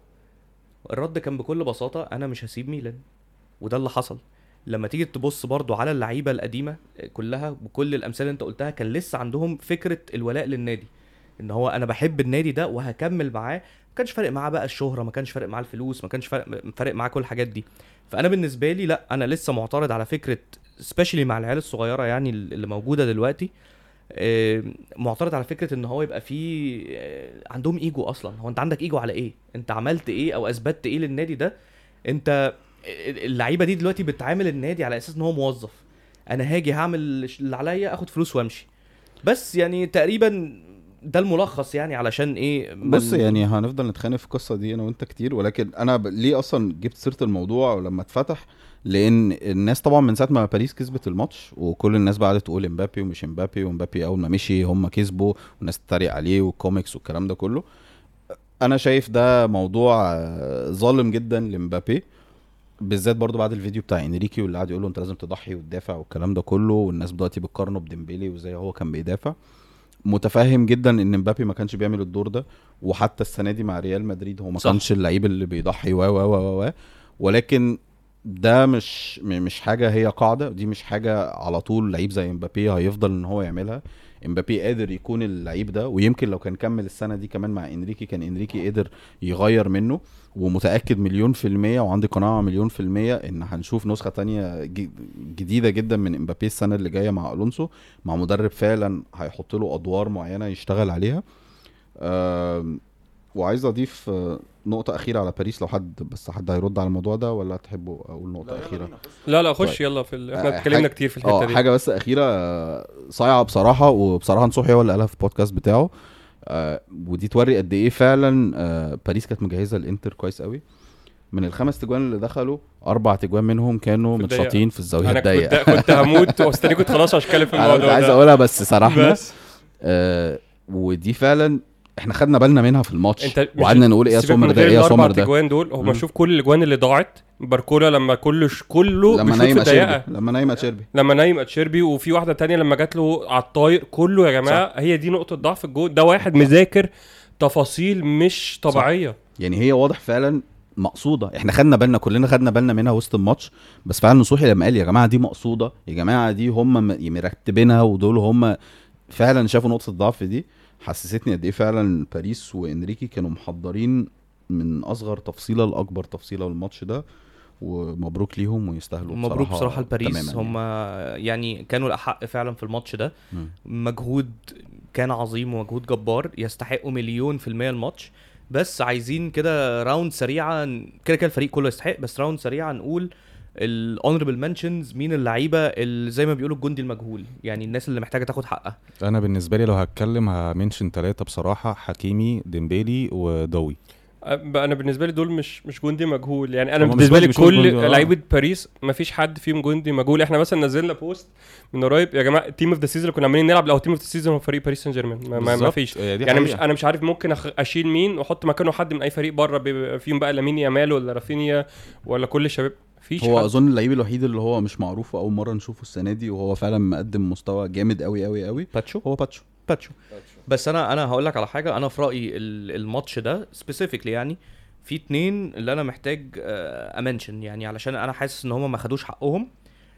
الرد كان بكل بساطه انا مش هسيب ميلان وده اللي حصل لما تيجي تبص برضو على اللعيبه القديمه كلها بكل الامثله اللي انت قلتها كان لسه عندهم فكره الولاء للنادي ان هو انا بحب النادي ده وهكمل معاه ما كانش فارق معاه بقى الشهره ما كانش فارق معاه الفلوس ما كانش فارق فارق معاه كل الحاجات دي فانا بالنسبه لي لا انا لسه معترض على فكره سبيشالي مع العيال الصغيره يعني اللي موجوده دلوقتي آه، معترض على فكره ان هو يبقى فيه آه، عندهم ايجو اصلا هو انت عندك ايجو على ايه انت عملت ايه او اثبتت ايه للنادي ده انت اللعيبه دي دلوقتي بتعامل النادي على اساس ان هو موظف انا هاجي هعمل اللي عليا اخد فلوس وامشي بس يعني تقريبا ده الملخص يعني علشان ايه من- بص يعني هنفضل نتخانق في القصه دي انا وانت كتير ولكن انا ب... ليه اصلا جبت سيره الموضوع ولما اتفتح لان الناس طبعا من ساعه ما باريس كسبت الماتش وكل الناس بقى قعدت تقول امبابي ومش امبابي وامبابي اول ما مشي هم كسبوا والناس تتريق عليه والكوميكس والكلام ده كله انا شايف ده موضوع آه، ظالم جدا لمبابي بالذات برضو بعد الفيديو بتاع انريكي واللي قعد يقول له انت لازم تضحي وتدافع والكلام ده كله والناس دلوقتي بتقارنه بديمبيلي وزي هو كان بيدافع متفهم جدا ان مبابي ما كانش بيعمل الدور ده وحتى السنه دي مع ريال مدريد هو ما صح. كانش اللعيب اللي بيضحي و و و و ولكن ده مش م- مش حاجه هي قاعده دي مش حاجه على طول لعيب زي امبابي هيفضل ان هو يعملها امبابي قادر يكون اللعيب ده ويمكن لو كان كمل السنه دي كمان مع انريكي كان انريكي قدر يغير منه ومتاكد مليون في الميه وعندي قناعه مليون في الميه ان هنشوف نسخه تانية ج- جديده جدا من امبابي السنه اللي جايه مع الونسو مع مدرب فعلا هيحط له ادوار معينه يشتغل عليها آم، وعايز اضيف آه، نقطه اخيره على باريس لو حد بس حد هيرد على الموضوع ده ولا تحبوا اقول نقطه اخيره لا لا خش طيب. يلا في ال... آه، احنا اتكلمنا حاجة- كتير في اه الحته دي حاجه بس اخيره آه، صايعه بصراحه وبصراحه نصوحي هو اللي قالها في البودكاست بتاعه آه ودي توري قد ايه فعلا آه باريس كانت مجهزه الانتر كويس قوي من الخمس تجوان اللي دخلوا اربع تجوان منهم كانوا في الضيقة. متشاطين في الزاويه انا الضيقه كنت كنت هموت واستنيكوا تخلصوا عشان اتكلم في انا كنت الموضوع عايز ده اقولها بس سرحنا بس آه ودي فعلا احنا خدنا بالنا منها في الماتش انت مش- وقعدنا نقول ايه يا سيبك سومر من ده غير ايه يا الاربع سومر ده تجوان دول هم مم. شوف كل الاجوان اللي ضاعت باركولا لما كله كله لما بيشوط نايم في الضيقه اتشيربي لما نايم اتشيربي لما نايم اتشيربي وفي واحده تانية لما جات له على الطاير كله يا جماعه هي دي نقطه ضعف الجول ده واحد مذاكر تفاصيل مش طبيعيه يعني هي واضح فعلا مقصوده احنا خدنا بالنا كلنا خدنا بالنا منها وسط الماتش بس فعلا نصوحي لما قال يا جماعه دي مقصوده يا جماعه دي هم م- مرتبينها ودول هم فعلا شافوا نقطه الضعف دي حسستني قد ايه فعلا باريس وانريكي كانوا محضرين من اصغر تفصيله لاكبر تفصيله للماتش ده ومبروك ليهم ويستاهلوا مبروك بصراحه لباريس تماماً هم يعني كانوا الاحق فعلا في الماتش ده مم. مجهود كان عظيم ومجهود جبار يستحقوا مليون في المية الماتش بس عايزين كده راوند سريعه كده كده الفريق كله يستحق بس راوند سريعه نقول الاونربل منشنز مين اللعيبه اللي زي ما بيقولوا الجندي المجهول يعني الناس اللي محتاجه تاخد حقها انا بالنسبه لي لو هتكلم همنشن ثلاثه بصراحه حكيمي ديمبيلي ودوي أب- انا بالنسبه لي دول مش مش جندي مجهول يعني انا هما بالنسبه لي بالنسبة لي مش كل جندي، آه. لعيبه باريس ما فيش حد فيهم جندي مجهول احنا مثلا نزلنا بوست من قريب يا جماعه تيم اوف ذا سيزون اللي كنا عاملين نلعب لو تيم اوف ذا سيزون هو فريق باريس سان جيرمان ما, ما, ما بالظبط، فيش هي دي يعني مش حقيقة. انا مش عارف ممكن أخ... اشيل مين واحط مكانه حد من اي فريق بره بيبقى فيهم بقى لامين يامال ولا رافينيا ولا كل الشباب فيش هو حد. اظن اللعيب الوحيد اللي هو مش معروف واول مره نشوفه السنه دي وهو فعلا مقدم مستوى جامد قوي قوي قوي باتشو هو باتشو باتشو بس انا انا هقول لك على حاجه انا في رايي ال- الماتش ده سبيسيفيكلي يعني في اتنين اللي انا محتاج امنشن يعني علشان انا حاسس ان هم ما خدوش حقهم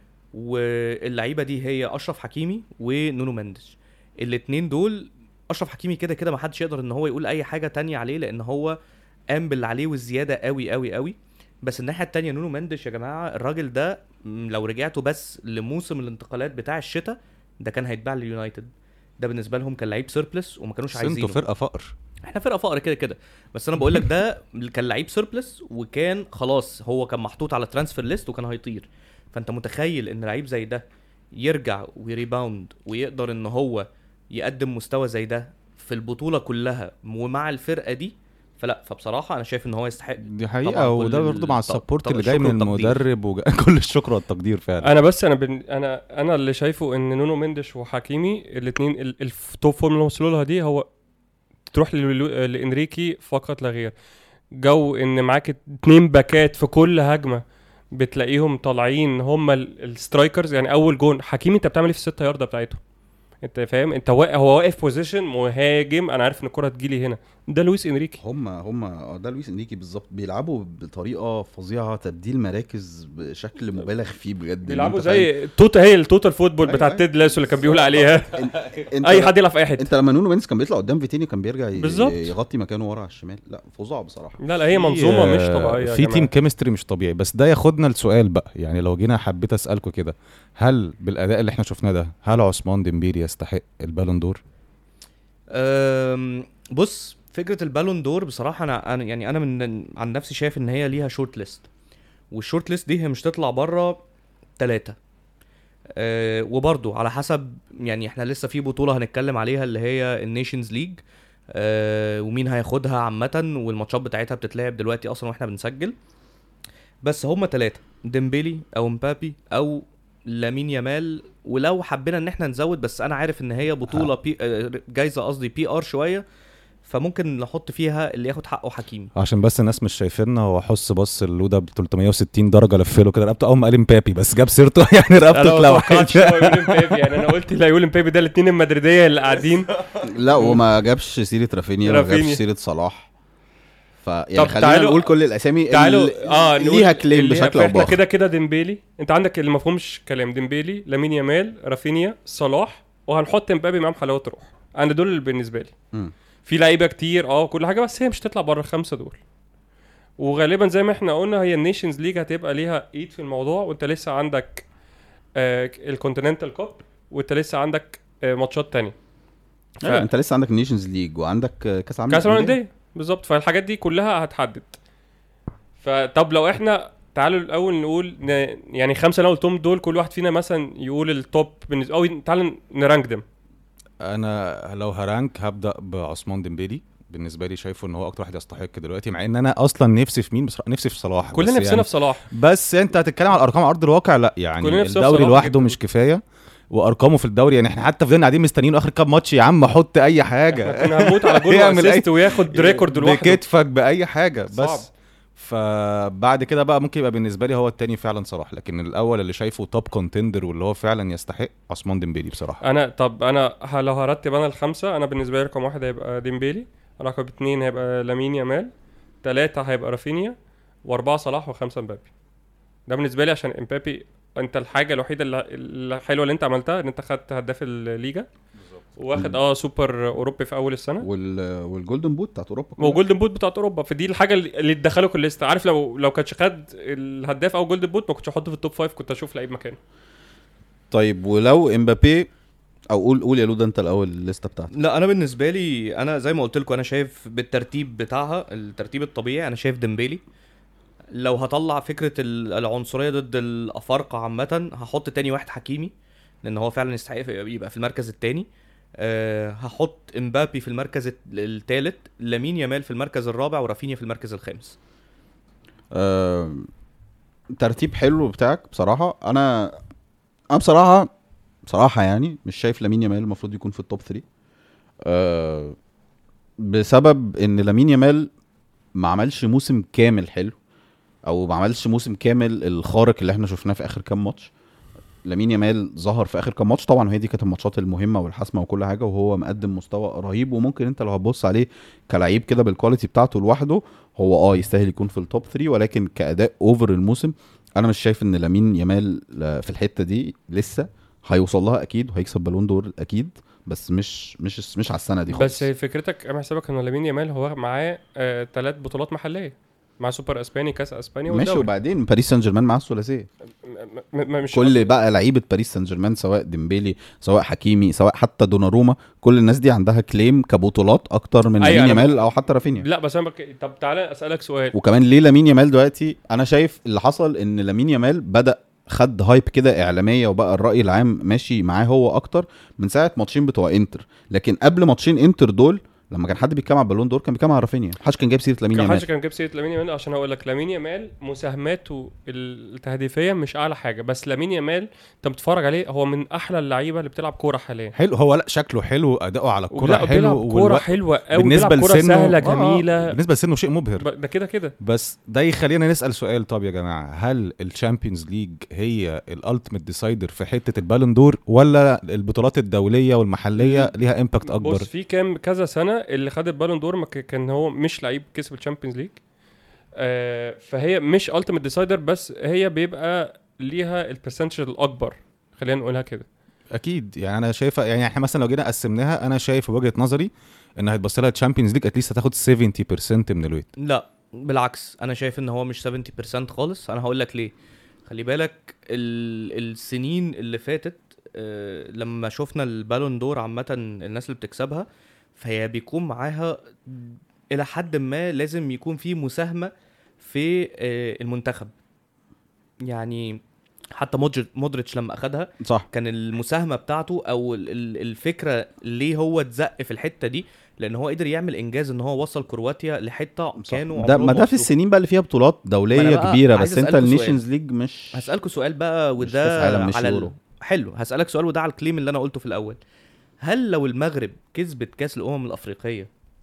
واللعيبه دي هي اشرف حكيمي ونونو مندش الاتنين دول اشرف حكيمي كده كده ما حدش يقدر ان هو يقول اي حاجه تانية عليه لان هو قام باللي عليه والزياده قوي قوي قوي بس الناحيه التانية نونو مندش يا جماعه الراجل ده م، لو رجعتوا بس لموسم الانتقالات بتاع الشتاء ده كان هيتباع لليونايتد ده بالنسبه لهم كان لعيب سيربلس وما كانوش بس انتوا عايزينه فرقه فقر احنا فرقه فقر كده كده بس انا بقول لك ده كان لعيب سيربلس وكان خلاص هو كان محطوط على ترانسفير ليست وكان هيطير فانت متخيل ان لعيب زي ده يرجع ويريباوند ويقدر ان هو يقدم مستوى زي ده في البطوله كلها ومع الفرقه دي فلا فبصراحه انا شايف ان هو يستحق دي طبعاً حقيقه كل وده برضه مع الت- السبورت طبعاً اللي جاي الشكر من والتقدير. المدرب وج... كل الشكر والتقدير فعلا انا بس انا بن... انا انا اللي شايفه ان نونو مندش وحكيمي الاثنين التوب فورم اللي وصلوا لها دي هو تروح للو- لانريكي فقط لا غير جو ان معاك اتنين باكات في كل هجمه بتلاقيهم طالعين هم ال- السترايكرز يعني اول جون حكيمي انت بتعمل ايه في الستة ياردة بتاعتهم انت فاهم انت واقف هو واقف بوزيشن مهاجم انا عارف ان الكره هتجيلي هنا ده لويس انريكي هم هم آه، ده لويس انريكي بالظبط بيلعبوا بطريقه فظيعه تبديل مراكز بشكل مبالغ فيه بجد بيلعبوا أنت فاهم؟ زي توتا هي التوتال فوتبول أيوة، بتاع أيوة. تيد لاسو اللي كان بيقول عليها انت اي حد يلعب في اي حته انت لما نونو مينز كان بيطلع قدام فيتيني كان بيرجع ي- بالظبط. يغطي مكانه ورا على الشمال لا فظاع بصراحه لا لا هي في- منظومه مش طبيعيه يا في جماعة. تيم كيمستري مش طبيعي بس ده ياخدنا لسؤال بقى يعني لو جينا حبيت اسالكم كده هل بالاداء اللي احنا شفناه ده هل عثمان ديمبيلي يستحق البالون دور أم، بص فكره البالون دور بصراحه انا انا يعني انا من عن نفسي شايف ان هي ليها شورت ليست والشورت ليست دي هي مش تطلع بره ثلاثه آه وبرضو على حسب يعني احنا لسه في بطوله هنتكلم عليها اللي هي النيشنز ليج آه ومين هياخدها عامه والماتشات بتاعتها بتتلعب دلوقتي اصلا واحنا بنسجل بس هما ثلاثه ديمبيلي او مبابي او لامين يامال ولو حبينا ان احنا نزود بس انا عارف ان هي بطوله بي آه، جايزه قصدي بي ار شويه فممكن نحط فيها اللي ياخد حقه حكيمي عشان بس الناس مش شايفيننا هو حس بص اللوده ب 360 درجه لفله كده رقبته اول ما قال مبابي بس جاب سيرته يعني انا رقبته ما اتلوحت توقعتش إن هو يقول امبابي يعني انا قلت لا يقول امبابي ده الاثنين المدريديه اللي قاعدين لا وما جابش سيره رافينيا ما رافينيا. جابش سيره صلاح ف يعني طب خلينا تعالوا- نقول كل الاسامي تعالوا اللي اه نقول ليها كليم اللي- بشكل او فاحنا باخر كده كده ديمبيلي انت عندك اللي ما فيهمش كلام ديمبيلي لامين يامال رافينيا صلاح وهنحط امبابي معاهم حلاوه روح انا دول اللي بالنسبه لي مم. في لعيبه كتير اه كل حاجه بس هي مش هتطلع بره الخمسه دول وغالبا زي ما احنا قلنا هي النيشنز ليج هتبقى ليها ايد في الموضوع وانت لسه عندك آه الكونتيننتال كاب وانت لسه عندك آه ماتشات تانية ف- لا، انت لسه عندك نيشنز ليج وعندك كاس عالم كاس العالم للأندية. للانديه بالظبط فالحاجات دي كلها هتحدد فطب لو احنا تعالوا الاول نقول ن... يعني خمسه اللي أنا قلتهم دول كل واحد فينا مثلا يقول التوب بالنسبه او تعالوا نرانك دم انا لو هرانك هبدا بعثمان ديمبيلي بالنسبه لي شايفه ان هو اكتر واحد يستحق دلوقتي مع ان انا اصلا نفسي في مين بس نفسي في صلاح كلنا بس نفسنا يعني في صلاح بس انت هتتكلم على ارقام على ارض الواقع لا كلنا يعني نفسنا في الدوري صلاح لوحده جدا. مش كفايه وارقامه في الدوري يعني احنا حتى فضلنا قاعدين مستنيين اخر كام ماتش يا عم حط اي احنا حاجه كنا هنموت على جول يعمل أي- واسيست وياخد ريكورد لوحده بكتفك باي حاجه بس صعب. فبعد كده بقى ممكن يبقى بالنسبه لي هو التاني فعلا صلاح لكن الاول اللي شايفه توب كونتندر واللي هو فعلا يستحق عثمان ديمبيلي بصراحه انا طب انا ه- لو هرتب انا الخمسه انا بالنسبه لي رقم واحد هيبقى ديمبيلي رقم اتنين هيبقى لامين يامال تلاتة هيبقى رافينيا واربعة صلاح وخمسة مبابي ده بالنسبه لي عشان امبابي انت الحاجه الوحيده اللي- الحلوه اللي انت عملتها ان انت خدت هداف الليجا واخد اه سوبر اوروبي في اول السنه وال... والجولدن بوت بتاعت اوروبا كلها. وجولدن بوت بتاعت اوروبا فدي الحاجه اللي اللي تدخله في الليست عارف لو لو كانش خد الهداف او جولدن بوت ما كنتش احطه في التوب فايف كنت اشوف لعيب مكانه طيب ولو امبابي او قول قول يا لودا انت الاول الليسته بتاعتك لا انا بالنسبه لي انا زي ما قلت لكم انا شايف بالترتيب بتاعها الترتيب الطبيعي انا شايف ديمبيلي لو هطلع فكره ال- العنصريه ضد الافارقه عامه هحط تاني واحد حكيمي لان هو فعلا يستحق يبقى في المركز التاني أه هحط امبابي في المركز الثالث لامين يامال في المركز الرابع ورافينيا في المركز الخامس آه... ترتيب حلو بتاعك بصراحه انا انا بصراحه بصراحه يعني مش شايف لامين يامال المفروض يكون في التوب 3 آه... بسبب ان لامين يامال ما عملش موسم كامل حلو او ما عملش موسم كامل الخارق اللي احنا شفناه في اخر كام ماتش لامين يامال ظهر في اخر كام ماتش طبعا وهي دي كانت الماتشات المهمه والحاسمه وكل حاجه وهو مقدم مستوى رهيب وممكن انت لو هتبص عليه كلعيب كده بالكواليتي بتاعته لوحده هو اه يستاهل يكون في التوب 3 ولكن كاداء اوفر الموسم انا مش شايف ان لامين يامال ل- في الحته دي لسه هيوصل لها اكيد وهيكسب بالون دور اكيد بس مش مش مش على السنه دي خالص بس هي فكرتك اعمل حسابك ان لامين يامال هو معاه آه ثلاث بطولات محليه مع سوبر اسباني كاس اسبانيا ماشي والدوري. وبعدين باريس سان جيرمان معاه الثلاثيه م- م- مش كل بقى لعيبه باريس سان جيرمان سواء ديمبيلي سواء حكيمي سواء حتى دوناروما كل الناس دي عندها كليم كبطولات اكتر من أيوة، لامين أنا- يامال او حتى رافينيا لا بس انا بك... طب تعالى اسالك سؤال وكمان ليه لامين يامال دلوقتي انا شايف اللي حصل ان لامين يامال بدا خد هايب كده اعلاميه وبقى الراي العام ماشي معاه هو اكتر من ساعه ماتشين بتوع انتر لكن قبل ماتشين انتر دول لما كان حد بيتكلم على البالون دور كان بيتكلم على رافينيا محدش كان جايب سيره لامين كان يامال حاجه كان جايب سيره لامين يامال عشان اقول لك لامين يامال مساهماته التهديفيه مش اعلى حاجه بس لامين يامال انت بتتفرج عليه هو من احلى اللعيبه اللي بتلعب كوره حاليا حلو هو لا شكله حلو اداؤه على الكره لا حلو بيلعب كوره والوقت- حلوه قوي بالنسبه بيلعب كوره لسنه سهله آه، جميله بالنسبه لسنه شيء مبهر ب- ده كده كده بس ده يخلينا نسال سؤال طب يا جماعه هل الشامبيونز ليج هي الالتيميت ديسايدر في حته البالون دور ولا البطولات الدوليه والمحليه ليها امباكت اكبر بص في كام كذا سنه اللي خد البالون دور ما ك- كان هو مش لعيب كسب الشامبيونز ليج آه فهي مش التيميت ديسايدر بس هي بيبقى ليها البرسنتج الاكبر خلينا نقولها كده اكيد يعني انا شايفه يعني احنا مثلا لو جينا قسمناها انا شايف بوجهه نظري ان هيتبص لها الشامبيونز ليج اتليست هتاخد 70% من الويت لا بالعكس انا شايف ان هو مش 70% خالص انا هقول لك ليه خلي بالك ال... السنين اللي فاتت آه، لما شفنا البالون دور عامه الناس اللي بتكسبها فهي بيكون معاها الى حد ما لازم يكون في مساهمه في آه، المنتخب يعني حتى مودر- مودريتش لما اخدها صح كان المساهمه بتاعته او ال- ال- الفكره ليه هو اتزق في الحته دي لان هو قدر يعمل انجاز ان هو وصل كرواتيا لحته صح. كانوا ده عمرهم ما ده في وصلوا. السنين بقى اللي فيها بطولات ما دوليه أنا بقى كبيره عايز بس انت أسألكوا سؤال. النيشنز ليج مش هسألكوا سؤال بقى مش وده كأس عالم، مش على ال... يورو. حلو هسألك سؤال وده على الكليم اللي انا قلته في الاول هل لو المغرب كسبت كاس الامم الافريقيه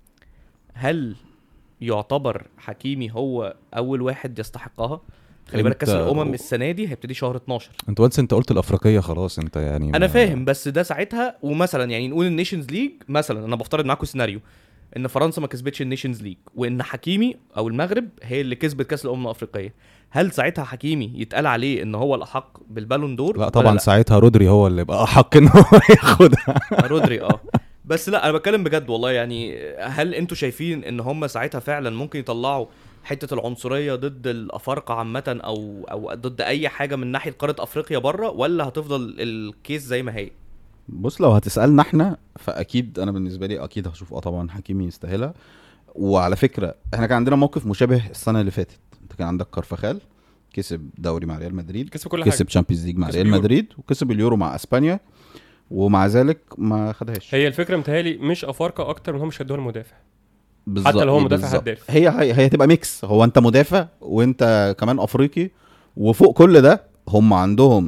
هل يعتبر حكيمي هو اول واحد يستحقها خلي بالك كاس أنت- الامم السنه دي هيبتدي شهر 12 انت وانس انت قلت الافريقيه خلاص انت يعني انا ما- فاهم بس ده ساعتها ومثلا يعني نقول النيشنز ليج مثلا انا بفترض معاكم سيناريو ان فرنسا ما كسبتش النيشنز ليج وان حكيمي او المغرب هي اللي كسبت كاس الامم الافريقيه هل ساعتها حكيمي يتقال عليه ان هو الاحق بالبالون دور لا ولا طبعا لا؟ ساعتها رودري هو اللي يبقى احق ان هو ياخدها رودري اه بس لا انا بتكلم بجد والله يعني هل انتوا شايفين ان هم ساعتها فعلا ممكن يطلعوا حته العنصريه ضد الافارقه عامه او او ضد اي حاجه من ناحيه قاره افريقيا بره ولا هتفضل الكيس زي ما هي بص لو هتسالنا احنا فاكيد انا بالنسبه لي اكيد هشوف اه طبعا حكيمي يستاهلها وعلى فكره احنا كان عندنا موقف مشابه السنه اللي فاتت انت كان عندك كارفخال كسب دوري مع ريال مدريد كسب كل حاجه كسب تشامبيونز ليج مع كسب ريال اليورو. مدريد وكسب اليورو مع اسبانيا ومع ذلك ما خدهاش هي الفكره متهيألي مش افارقه اكتر من هم مش هيدوها المدافع بالظبط حتى لو هو مدافع بالظبط. هداف. هي هي هي هتبقى ميكس هو انت مدافع وانت كمان افريقي وفوق كل ده هم عندهم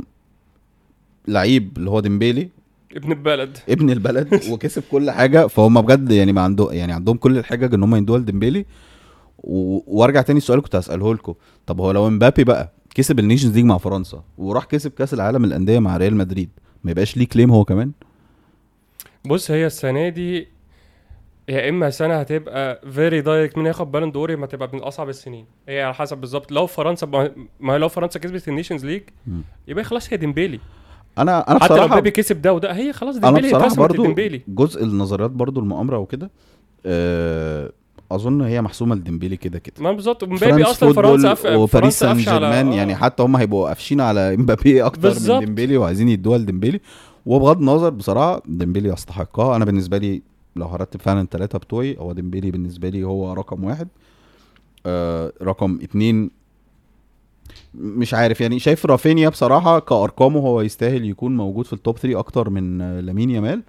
لعيب اللي هو ديمبيلي ابن البلد ابن البلد وكسب كل حاجه فهم بجد يعني ما عنده يعني عندهم كل الحجج ان هم يدوها لديمبيلي و... وارجع تاني السؤال اللي كنت هساله لكم طب هو لو امبابي بقى كسب النيشنز ليج مع فرنسا وراح كسب كاس العالم للانديه مع ريال مدريد ما يبقاش ليه كليم هو كمان بص هي السنه دي يا اما سنه هتبقى فيري دايركت مين هياخد بالون دور يا اما تبقى من اصعب السنين هي على حسب بالظبط لو فرنسا ما ما هي لو فرنسا كسبت النيشنز ليج مم. يبقى خلاص هي ديمبيلي انا انا حتى لو بصراحه بيبي كسب ده وده هي خلاص انا ديمبيلي بصراحه اترسمت برضو ديمبيلي جزء النظريات برضو المؤامره وكده آه، اظن هي محسومه لديمبيلي كده كده ما بالظبط ومبابي فرانس اصلا فوتبول فرنسا أف... وباريس فرنسا سان قفشه على جيرمان آه. يعني حتى هم هيبقوا قافشين على امبابي اكتر بالظبط. من ديمبيلي وعايزين يدوها لديمبيلي وبغض النظر بصراحه ديمبيلي يستحقها انا بالنسبه لي لو هرتب فعلا الثلاثه بتوعي هو ديمبيلي بالنسبه لي هو رقم واحد آه رقم اتنين مش عارف يعني شايف رافينيا بصراحه كارقامه هو يستاهل يكون موجود في التوب 3 اكتر من آه، لامين يامال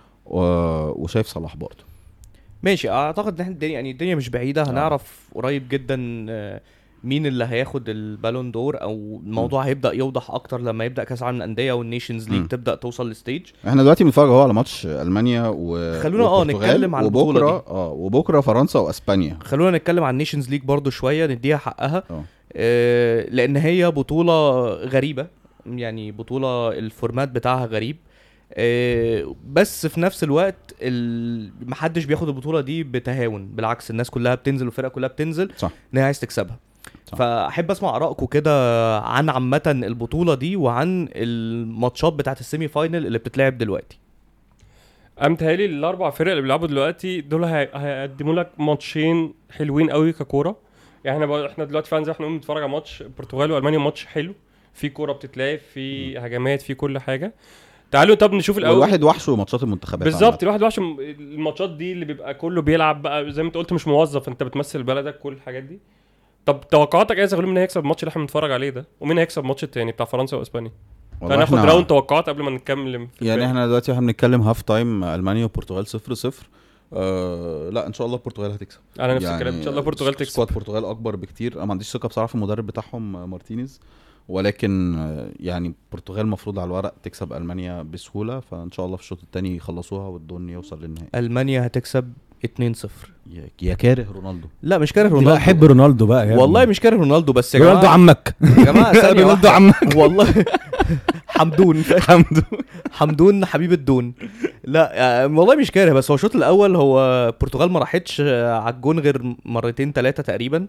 و- وشايف صلاح برضه ماشي اعتقد ان احنا الدنيا يعني الدنيا مش بعيده هنعرف قريب جدا آه، مين اللي هياخد البالون دور او الموضوع هيبدا يوضح اكتر لما يبدا كاس العالم للانديه والنيشنز ليج مم. تبدا توصل للستيج احنا دلوقتي بنتفرج اهو على ماتش المانيا و خلونا اه والبرتغال، نتكلم على البطولة وبكره دي. اه وبكره فرنسا واسبانيا خلونا نتكلم عن النيشنز ليج برضو شويه نديها حقها اه آه، لان هي بطوله غريبه يعني بطوله الفورمات بتاعها غريب آه، بس في نفس الوقت ال- محدش بياخد البطوله دي بتهاون بالعكس الناس كلها بتنزل والفرقه كلها بتنزل صح. ان هي عايز تكسبها صح. فاحب اسمع ارائكم كده عن عامه البطوله دي وعن الماتشات بتاعت السيمي فاينل اللي بتتلعب دلوقتي انا متهيألي الاربع فرق اللي بيلعبوا دلوقتي دول هي- هيقدموا لك ماتشين حلوين قوي ككوره يعني احنا بقى احنا دلوقتي فعلا زي ما احنا بنتفرج على ماتش البرتغال والمانيا ماتش حلو في كوره بتتلعب في هجمات في كل حاجه تعالوا طب نشوف الاول والواحد وحشه ماتشات المنتخبات بالظبط الواحد وحش الماتشات دي اللي بيبقى كله بيلعب بقى زي ما انت قلت مش موظف انت بتمثل بلدك كل الحاجات دي طب توقعاتك ايه يا زغلول مين هيكسب الماتش اللي احنا بنتفرج عليه ده ومين هيكسب الماتش التاني بتاع فرنسا واسبانيا والله فناخد احنا- راوند توقعات قبل ما نكمل في يعني الباقي. احنا دلوقتي احنا بنتكلم هاف تايم المانيا والبرتغال 0 0 آه لا ان شاء الله البرتغال هتكسب انا نفس الكلام ان شاء الله البرتغال تكسب سكواد البرتغال اكبر بكتير انا ما عنديش ثقه بصراحه في المدرب بتاعهم آه، مارتينيز ولكن آه، يعني البرتغال المفروض على الورق تكسب المانيا بسهوله فان شاء الله في الشوط الثاني يخلصوها والدون يوصل للنهائي المانيا هتكسب 2-0 يا- يا كاره رونالدو لا مش كاره دي رونالدو بقى حب رونالدو بقى يا والله ابني. مش كاره رونالدو بس يا رونالدو جماعه عمك يا جماعه ثانيه رونالدو واحدة. عمك والله حمدون حمدو حمدون حبيب الدون لا آه، والله مش كاره بس هو الشوط الاول هو البرتغال ما راحتش آه، على الجون غير مرتين ثلاثه تقريبا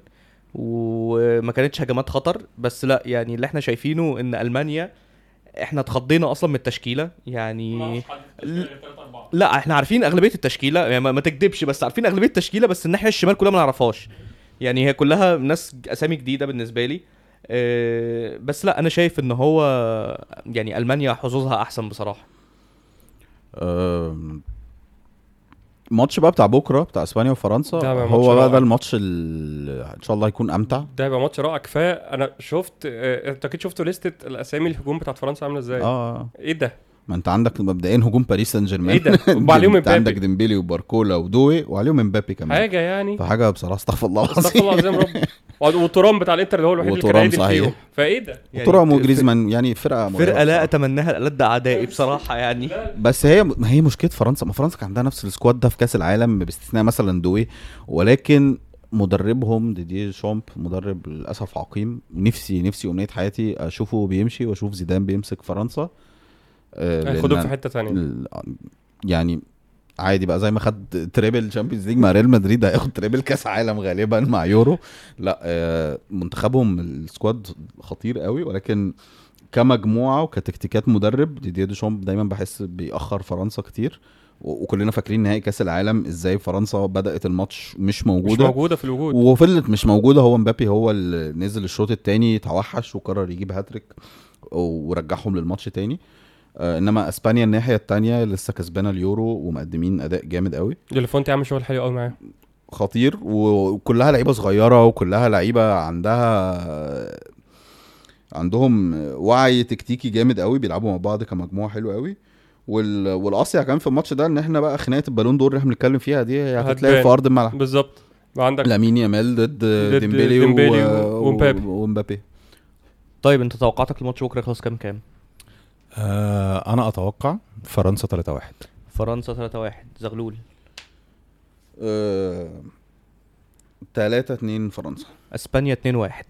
وما كانتش هجمات خطر بس لا يعني اللي احنا شايفينه ان المانيا احنا اتخضينا اصلا من التشكيله يعني لا احنا عارفين اغلبيه التشكيله يعني ما ما تكدبش بس عارفين اغلبيه التشكيله بس الناحيه الشمال كلها ما نعرفهاش يعني هي كلها ناس اسامي جديده بالنسبه لي آه، بس لا انا شايف ان هو يعني المانيا حظوظها احسن بصراحه آم، الماتش بقى بتاع بكره بتاع اسبانيا وفرنسا ده بقى ماتش هو بقى رائع. ده الماتش ال- ان شاء الله هيكون امتع ده هيبقى ماتش رائع كفايه انا شفت آه، انت اكيد شفتوا لستة الاسامي الهجوم بتاعت فرنسا عامله ازاي اه ايه ده ما انت عندك مبدئيا هجوم باريس سان جيرمان ايه ده؟ وعليهم انت عندك امبابي. ديمبيلي وباركولا ودوي وعليهم امبابي كمان حاجه يعني فحاجه بصراحه استغفر الله استغفر الله العظيم رب والترام بتاع الانتر اللي هو الوحيد اللي كان وترام عادل صحيح. فيهم فايه ده يعني ترام ف- وجريزمان يعني فرقه مرعبة فرقه لا بصراحة. اتمناها لألد اعدائي بصراحه يعني بس هي ما هي مشكله فرنسا ما فرنسا كان عندها نفس السكواد ده في كاس العالم باستثناء مثلا دوي ولكن مدربهم ديديه شامب مدرب للاسف عقيم نفسي نفسي امنيه حياتي اشوفه بيمشي واشوف زيدان بيمسك فرنسا آه، هياخدوه لأن- في حته ثانيه ال- يعني عادي بقى زي ما خد تريبل تشامبيونز ليج مع ريال مدريد هياخد تريبل كاس عالم غالبا مع يورو لا آه، منتخبهم السكواد خطير قوي ولكن كمجموعه وكتكتيكات مدرب ديديه ديشامب دايما بحس بيأخر فرنسا كتير و- وكلنا فاكرين نهائي كاس العالم ازاي فرنسا بدأت الماتش مش مش موجوده موجوده في الوجود وفضلت مش موجوده هو مبابي هو اللي نزل الشوط الثاني توحش وقرر يجيب هاتريك ورجعهم للماتش تاني آه انما اسبانيا الناحيه الثانيه لسه كسبانه اليورو ومقدمين اداء جامد قوي ديليفونتي عامل شغل حلو قوي معاه خطير وكلها لعيبه صغيره وكلها لعيبه عندها عندهم وعي تكتيكي جامد قوي بيلعبوا مع بعض كمجموعه حلو قوي وال... والاصيع كمان في الماتش ده ان احنا بقى خناقه البالون دور اللي احنا بنتكلم فيها دي هي هتتلعب هتبان. في ارض الملعب بالظبط بقى عندك لامين يامال ضد ديمبلي, ديمبلي و... ومبابي. ومبابي طيب انت توقعاتك لماتش بكره يخلص كام كام آه انا اتوقع فرنسا 3 1 فرنسا 3 1 زغلول آه... 3 2 فرنسا اسبانيا 2 1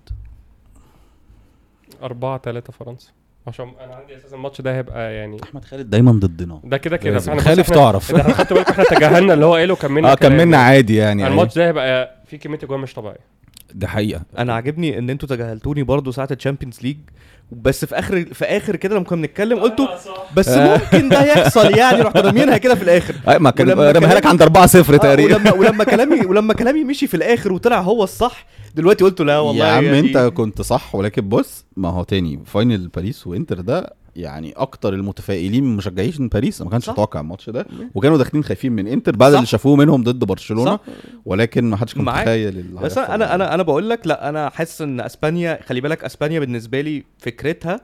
4 3 فرنسا عشان انا عندي اساسا الماتش ده هيبقى يعني احمد خالد دايما ضدنا ده كده كده لازم. فاحنا بس خالف احنا- تعرف. ده خدت بالك احنا تجاهلنا اللي هو قاله كملنا اه كملنا عادي يعني الماتش ده هيبقى فيه كميه اجوان مش طبيعيه ده حقيقه انا عاجبني ان انتوا تجاهلتوني برضو ساعه الشامبيونز ليج بس في اخر في اخر كده لما كنا بنتكلم قلتوا بس ممكن ده يحصل يعني رحت رامينها كده في الاخر آه ما كان ولما رميها لك كلامي- عند 4 0 آه، تقريبا ولما ولما كلامي ولما كلامي مشي في الاخر وطلع هو الصح دلوقتي قلت لا والله يا عم يعني انت كنت صح ولكن بص ما هو تاني فاينل باريس وانتر ده يعني اكتر المتفائلين من مشجعين باريس ما كانش صح. اتوقع الماتش ده وكانوا داخلين خايفين من انتر بعد صح. اللي شافوه منهم ضد برشلونه صح ولكن ما حدش كان معاك. متخيل اللي بس هيحصل. انا انا انا بقول لك لا انا حاسس ان اسبانيا خلي بالك اسبانيا بالنسبه لي فكرتها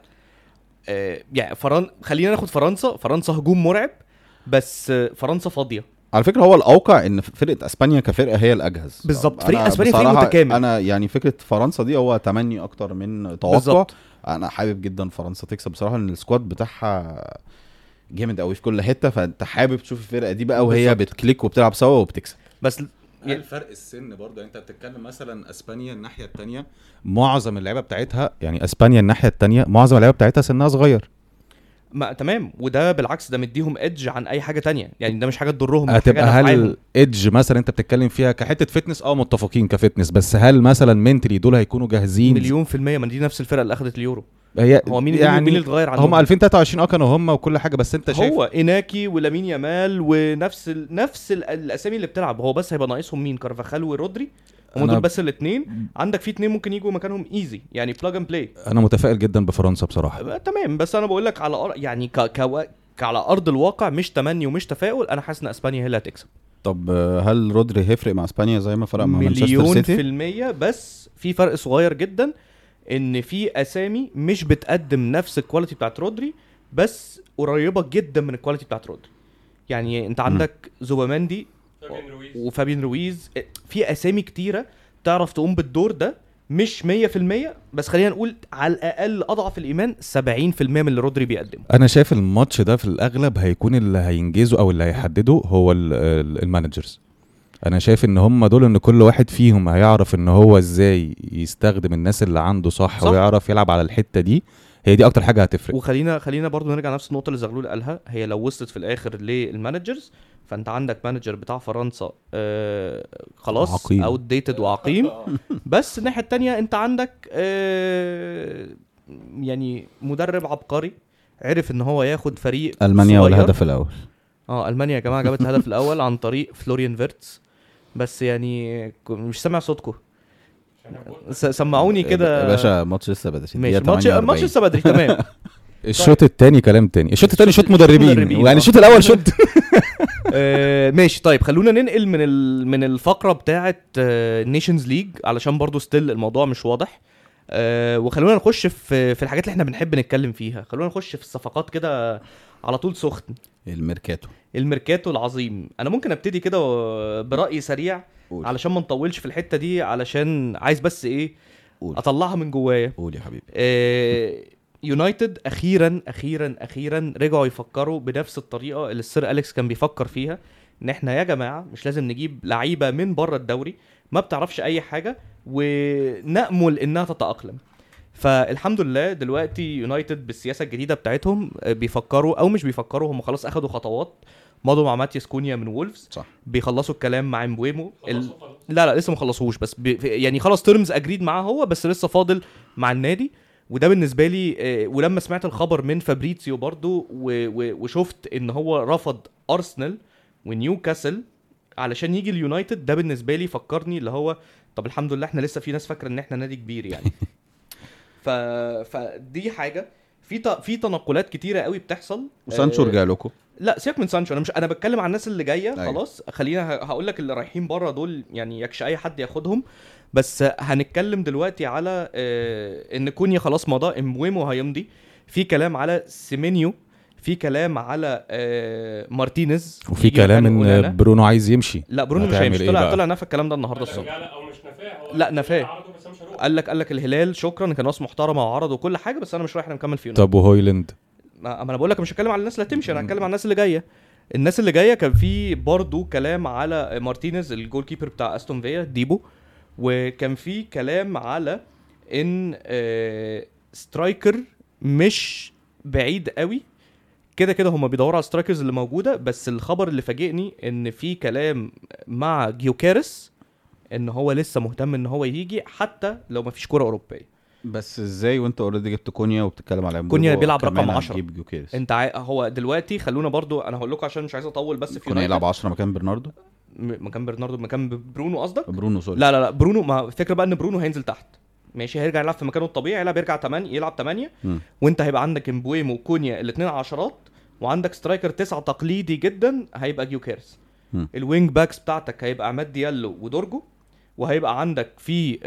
آه، يعني فرن خلينا ناخد فرنسا فرنسا هجوم مرعب بس آه، فرنسا فاضيه على فكره هو الاوقع ان فرقه اسبانيا كفرقه هي الاجهز بالظبط. أنا فريق أسبانيا فريق بصراحة متكامل. انا يعني فكره فرنسا دي هو تمني اكتر من توقع بالظبط. انا حابب جدا فرنسا تكسب بصراحه ان السكواد بتاعها جامد قوي في كل حته فانت حابب تشوف الفرقه دي بقى وهي بالظبط. بتكليك وبتلعب سوا وبتكسب بس هل فرق السن برضه يعني انت بتتكلم مثلا اسبانيا الناحيه الثانيه معظم اللعيبه بتاعتها يعني اسبانيا الناحيه الثانيه معظم اللعيبه بتاعتها سنها صغير ما تمام وده بالعكس ده مديهم ادج عن اي حاجه تانية يعني ده مش حاجه تضرهم ده هتبقى حاجة نفعاهم. هل ايدج مثلا انت بتتكلم فيها كحته فتنس اه متفقين كفتنس بس هل مثلا منتلي دول هيكونوا جاهزين مليون في المية ما دي نفس الفرقة اللي اخدت اليورو هي هو مين يعني مين اللي اتغير عنهم هم 2023 اه كانوا هم وكل حاجه بس انت شايف هو اناكي ولامين يامال ونفس ال... نفس ال... الاسامي اللي بتلعب هو بس هيبقى ناقصهم مين كارفاخال ورودري هم أنا- دول بس الاثنين عندك في اثنين ممكن يجوا مكانهم ايزي يعني بلاج اند بلاي انا متفائل جدا بفرنسا بصراحه تمام بس انا بقول لك على أر... يعني ك... ك... على ارض الواقع مش تمني ومش تفاؤل انا حاسس ان اسبانيا هي اللي هتكسب طب آه، هل رودري هيفرق مع اسبانيا زي ما فرق مع مانشستر مليون في سيتي المية بس في فرق صغير جدا ان في اسامي مش بتقدم نفس الكواليتي بتاعت رودري بس قريبة جدا من الكواليتي بتاعت رودري يعني انت عندك زوباماندي وفابين رويز في اسامي كتيرة تعرف تقوم بالدور ده مش 100% بس خلينا نقول على الاقل اضعف الايمان 70% من اللي رودري بيقدمه انا شايف الماتش ده في الاغلب هيكون اللي هينجزه او اللي هيحدده هو ال- ال- المانجرز انا شايف ان هم دول ان كل واحد فيهم هيعرف ان هو ازاي يستخدم الناس اللي عنده صح, صح. ويعرف يلعب على الحته دي هي دي اكتر حاجه هتفرق وخلينا خلينا برضو نرجع نفس النقطه اللي زغلول قالها هي لو وصلت في الاخر للمانجرز فانت عندك مانجر بتاع فرنسا آه خلاص عقيم. اوت ديتد وعقيم بس الناحيه التانية انت عندك آه يعني مدرب عبقري عرف ان هو ياخد فريق المانيا صغير. والهدف الاول اه المانيا يا جماعه جابت الهدف الاول عن طريق فلوريان فيرتس بس يعني ك- مش سامع صوتكم س- سمعوني كده يا باشا الماتش لسه بدأ ماشي الماتش الماتش لسه بدري تمام الشوط الثاني كلام تاني الشوط الثاني شوط شوط مدربين مدربين، يعني آه. الشوط الاول شوط آه، ماشي طيب خلونا ننقل من ال... من الفقره بتاعه نيشنز ليج علشان برضو ستيل الموضوع مش واضح آه، وخلونا نخش في في الحاجات اللي احنا بنحب نتكلم فيها خلونا نخش في الصفقات كده على طول سخن الميركاتو الميركاتو العظيم انا ممكن ابتدي كده براي سريع قول علشان ما نطولش في الحته دي علشان عايز بس ايه قول اطلعها من جوايا قول يا حبيبي آه، يونايتد اخيرا اخيرا اخيرا رجعوا يفكروا بنفس الطريقه اللي السير اليكس كان بيفكر فيها ان احنا يا جماعه مش لازم نجيب لعيبه من بره الدوري ما بتعرفش اي حاجه ونامل انها تتاقلم فالحمد لله دلوقتي يونايتد بالسياسه الجديده بتاعتهم آه، بيفكروا او مش بيفكروا هم خلاص اخدوا خطوات مضوا مع ماتياس كونيا من وولفز صح بيخلصوا الكلام مع امبويمو ال... لا لا لسه ما خلصوش بس بي... يعني خلاص ترمز اجريد معاه هو بس لسه فاضل مع النادي وده بالنسبه لي آه، ولما سمعت الخبر من فابريتسيو برضو و... و... وشفت ان هو رفض ارسنال ونيوكاسل علشان يجي اليونايتد ده بالنسبه لي فكرني اللي هو طب الحمد لله احنا لسه في ناس فاكره ان احنا نادي كبير يعني ف... فدي حاجه في ت... في تنقلات كتيره قوي بتحصل وسانشو آه، رجع لكم لا سيبك من سانشو انا مش انا بتكلم عن الناس اللي جايه أيوة. خلاص خلينا ه- هقول لك اللي رايحين بره دول يعني يكش اي حد ياخدهم بس هنتكلم دلوقتي على آه، ان كونيا خلاص مضى امبويمو هيمضي في كلام على سيمينيو في كلام على آه، مارتينيز وفي يجي كلام مكان أونانا. ان برونو عايز يمشي لا برونو مش هتعمل هيمشي إيه طلع بقى؟ طلع نفى الكلام ده النهارده الصبح لا لا او مش نافع هو لا، نافع. عرضه بس أنا مش هروح. قال لك قال لك الهلال شكرا كان ناس محترمه وعرض وكل حاجه بس انا مش رايح انا مكمل في يونايتد طب وهويلاند ما ما انا بقول لك مش هتكلم على الناس اللي هتمشي انا هتكلم على الناس اللي جايه الناس اللي جايه كان في برضو كلام على مارتينيز الجول كيبر بتاع استون فيا ديبو وكان في كلام على ان آه، سترايكر مش بعيد قوي كده كده هم بيدوروا على السترايكرز اللي موجوده بس الخبر اللي فاجئني ان في كلام مع جيوكارس ان هو لسه مهتم ان هو يجي حتى لو ما فيش كره اوروبيه بس ازاي وانت اوريدي جبت كونيا وبتتكلم على امبويمو كونيا بيلعب كمان رقم 10. هتجيب جوكيرس انت عا... هو دلوقتي خلونا برضو انا هقول لكم عشان مش عايز اطول بس في كونيا يونايتد يلعب 10 مكان برناردو م- مكان برناردو مكان برونو قصدك برونو سوري لا لا لا برونو ما الفكره بقى ان برونو هينزل تحت ماشي هيرجع يلعب في مكانه الطبيعي يلعب يرجع 8 يلعب 8 مم. وانت هيبقى عندك امبويمو وكونيا الاثنين عشرات وعندك سترايكر تسعة تقليدي جدا هيبقى جيوكيرس مم. الوينج باكس بتاعتك هيبقى عماد ديالو ودورجو وهيبقى عندك في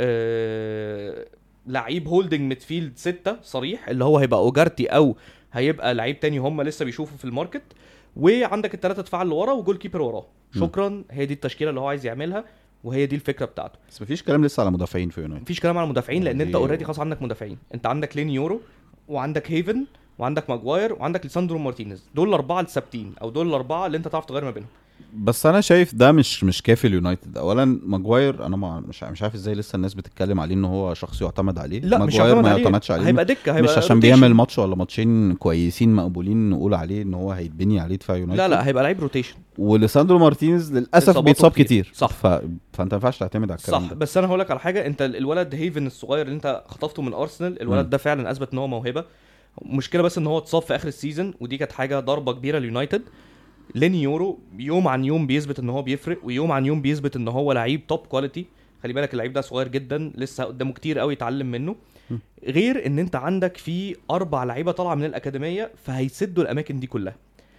آه لعيب هولدنج ميدفيلد ستة صريح اللي هو هيبقى اوجارتي او هيبقى لعيب تاني هم لسه بيشوفوا في الماركت وعندك الثلاثه دفاع اللي ورا وجول كيبر وراه مم. شكرا هي دي التشكيله اللي هو عايز يعملها وهي دي الفكره بتاعته بس مفيش كلام لسه على مدافعين في يونايتد مفيش كلام على المدافعين لان انت دي- اوريدي خلاص عندك مدافعين انت عندك لين يورو وعندك هيفن وعندك ماجواير وعندك ليساندرو مارتينيز دول الاربعه الثابتين او دول الاربعه اللي انت تعرف تغير ما بينهم بس انا شايف ده مش مش كافي اليونايتد اولا ماجواير انا ما مش مش عارف ازاي لسه الناس بتتكلم عليه ان هو شخص يعتمد عليه لا مش ماجواير هيعتمد ما عليه يعتمدش عليه هيبقى دكه هيبقى مش عشان rotation. بيعمل ماتش ولا ماتشين كويسين مقبولين نقول عليه ان هو هيتبني عليه دفاع يونايتد لا لا هيبقى لعيب روتيشن وليساندرو مارتينيز للاسف إصاباته بيتصاب كتير. كتير صح. ف... فانت ما ينفعش تعتمد على الكلام صح ده بس انا هقول لك على حاجه انت الولد هيفن الصغير اللي انت خطفته من ارسنال الولد مم. ده فعلا اثبت ان هو موهبه مشكله بس ان هو اتصاب في اخر السيزون ودي كانت حاجه ضربه كبيره ليونايتد لين يورو يوم عن يوم بيثبت ان هو بيفرق ويوم عن يوم بيثبت ان هو لعيب توب كواليتي خلي بالك اللعيب ده صغير جدا لسه قدامه كتير قوي يتعلم منه م. غير ان انت عندك في اربع لعيبه طالعه من الاكاديميه فهيسدوا الاماكن دي كلها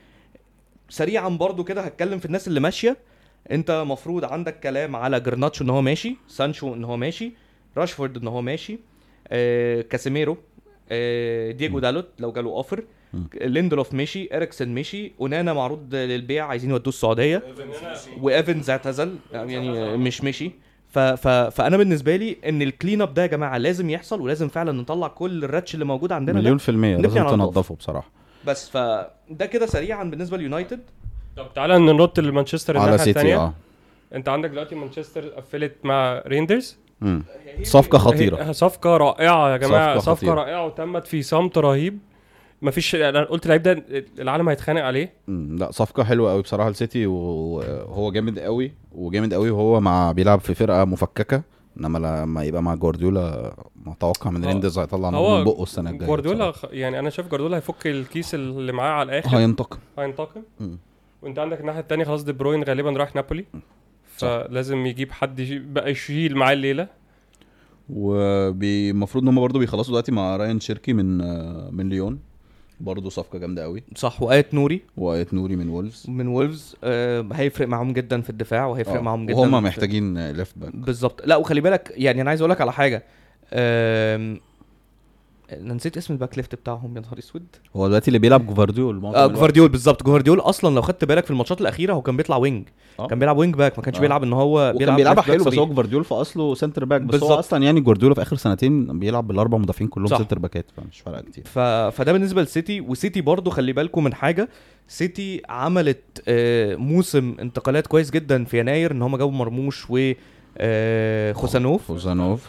سريعا برضو كده هتكلم في الناس اللي ماشيه انت مفروض عندك كلام على جرناتشو ان هو ماشي سانشو ان هو ماشي راشفورد ان هو ماشي آه كاسيميرو آه دييجو دالوت لو جاله اوفر مم. ليندلوف مشي اريكسن مشي اونانا معروض للبيع عايزين يودوه السعوديه وايفنز اعتزل يعني مش مشي ف... ف... فانا بالنسبه لي ان الكلين اب ده يا جماعه لازم يحصل ولازم فعلا نطلع كل الراتش اللي موجود عندنا مليون ده في المية نبني لازم على نضافة. تنضفه بصراحة بس فده كده سريعا بالنسبه ليونايتد طب تعالى ننط لمانشستر على الناحيه سيتي الثانيه اه انت عندك دلوقتي مانشستر قفلت مع ريندرز مم. صفقة خطيرة هي- صفقه رائعه يا جماعه صفقة صفقه, خطيرة. رائعه وتمت في صمت رهيب مفيش انا قلت اللعيب ده العالم هيتخانق عليه مم. لا صفقة حلوة قوي بصراحة لسيتي وهو جامد قوي وجامد قوي وهو مع بيلعب في فرقة مفككة انما لما يبقى مع جوارديولا متوقع من آه. ريندرز هيطلع نار هو من بقه السنة الجاية جوارديولا بصراحة. خ- يعني انا شايف جوارديولا هيفك الكيس اللي معاه على الاخر هينتقم هينتقم مم. وانت عندك الناحيه الثانيه خلاص دي بروين غالبا رايح نابولي فلازم يجيب حد يجي- بقى يشيل معاه الليله والمفروض ان هم برضه بيخلصوا دلوقتي مع رايان شيركي من آه، من ليون برضه صفقه جامده قوي صح وايت نوري وآية نوري من وولفز من وولفز آه هيفرق معاهم جدا في الدفاع وهيفرق آه، معاهم جدا وهم في- محتاجين ليفت باك بالظبط لا وخلي بالك يعني انا عايز اقول لك على حاجه آم، انا نسيت اسم الباك ليفت بتاعهم يا نهار اسود هو دلوقتي اللي بيلعب جوفارديول معظم آه الوقت. جوارديول بالظبط جوارديول اصلا لو خدت بالك في الماتشات الاخيره هو كان بيطلع وينج آه. كان بيلعب وينج باك ما كانش آه. بيلعب ان هو وكان بيلعب بيلعبها left back حلو بس صريح. هو جوارديول في اصله سنتر باك بس بالظبط. هو اصلا يعني جوارديول في اخر سنتين بيلعب بالاربع مدافعين كلهم صح. سنتر باكات فمش فارقه كتير ف... فده بالنسبه لسيتي وسيتي برضو خلي بالكم من حاجه سيتي عملت آه، موسم انتقالات كويس جدا في يناير ان هم جابوا مرموش و آه، خوسانوف خوزانوف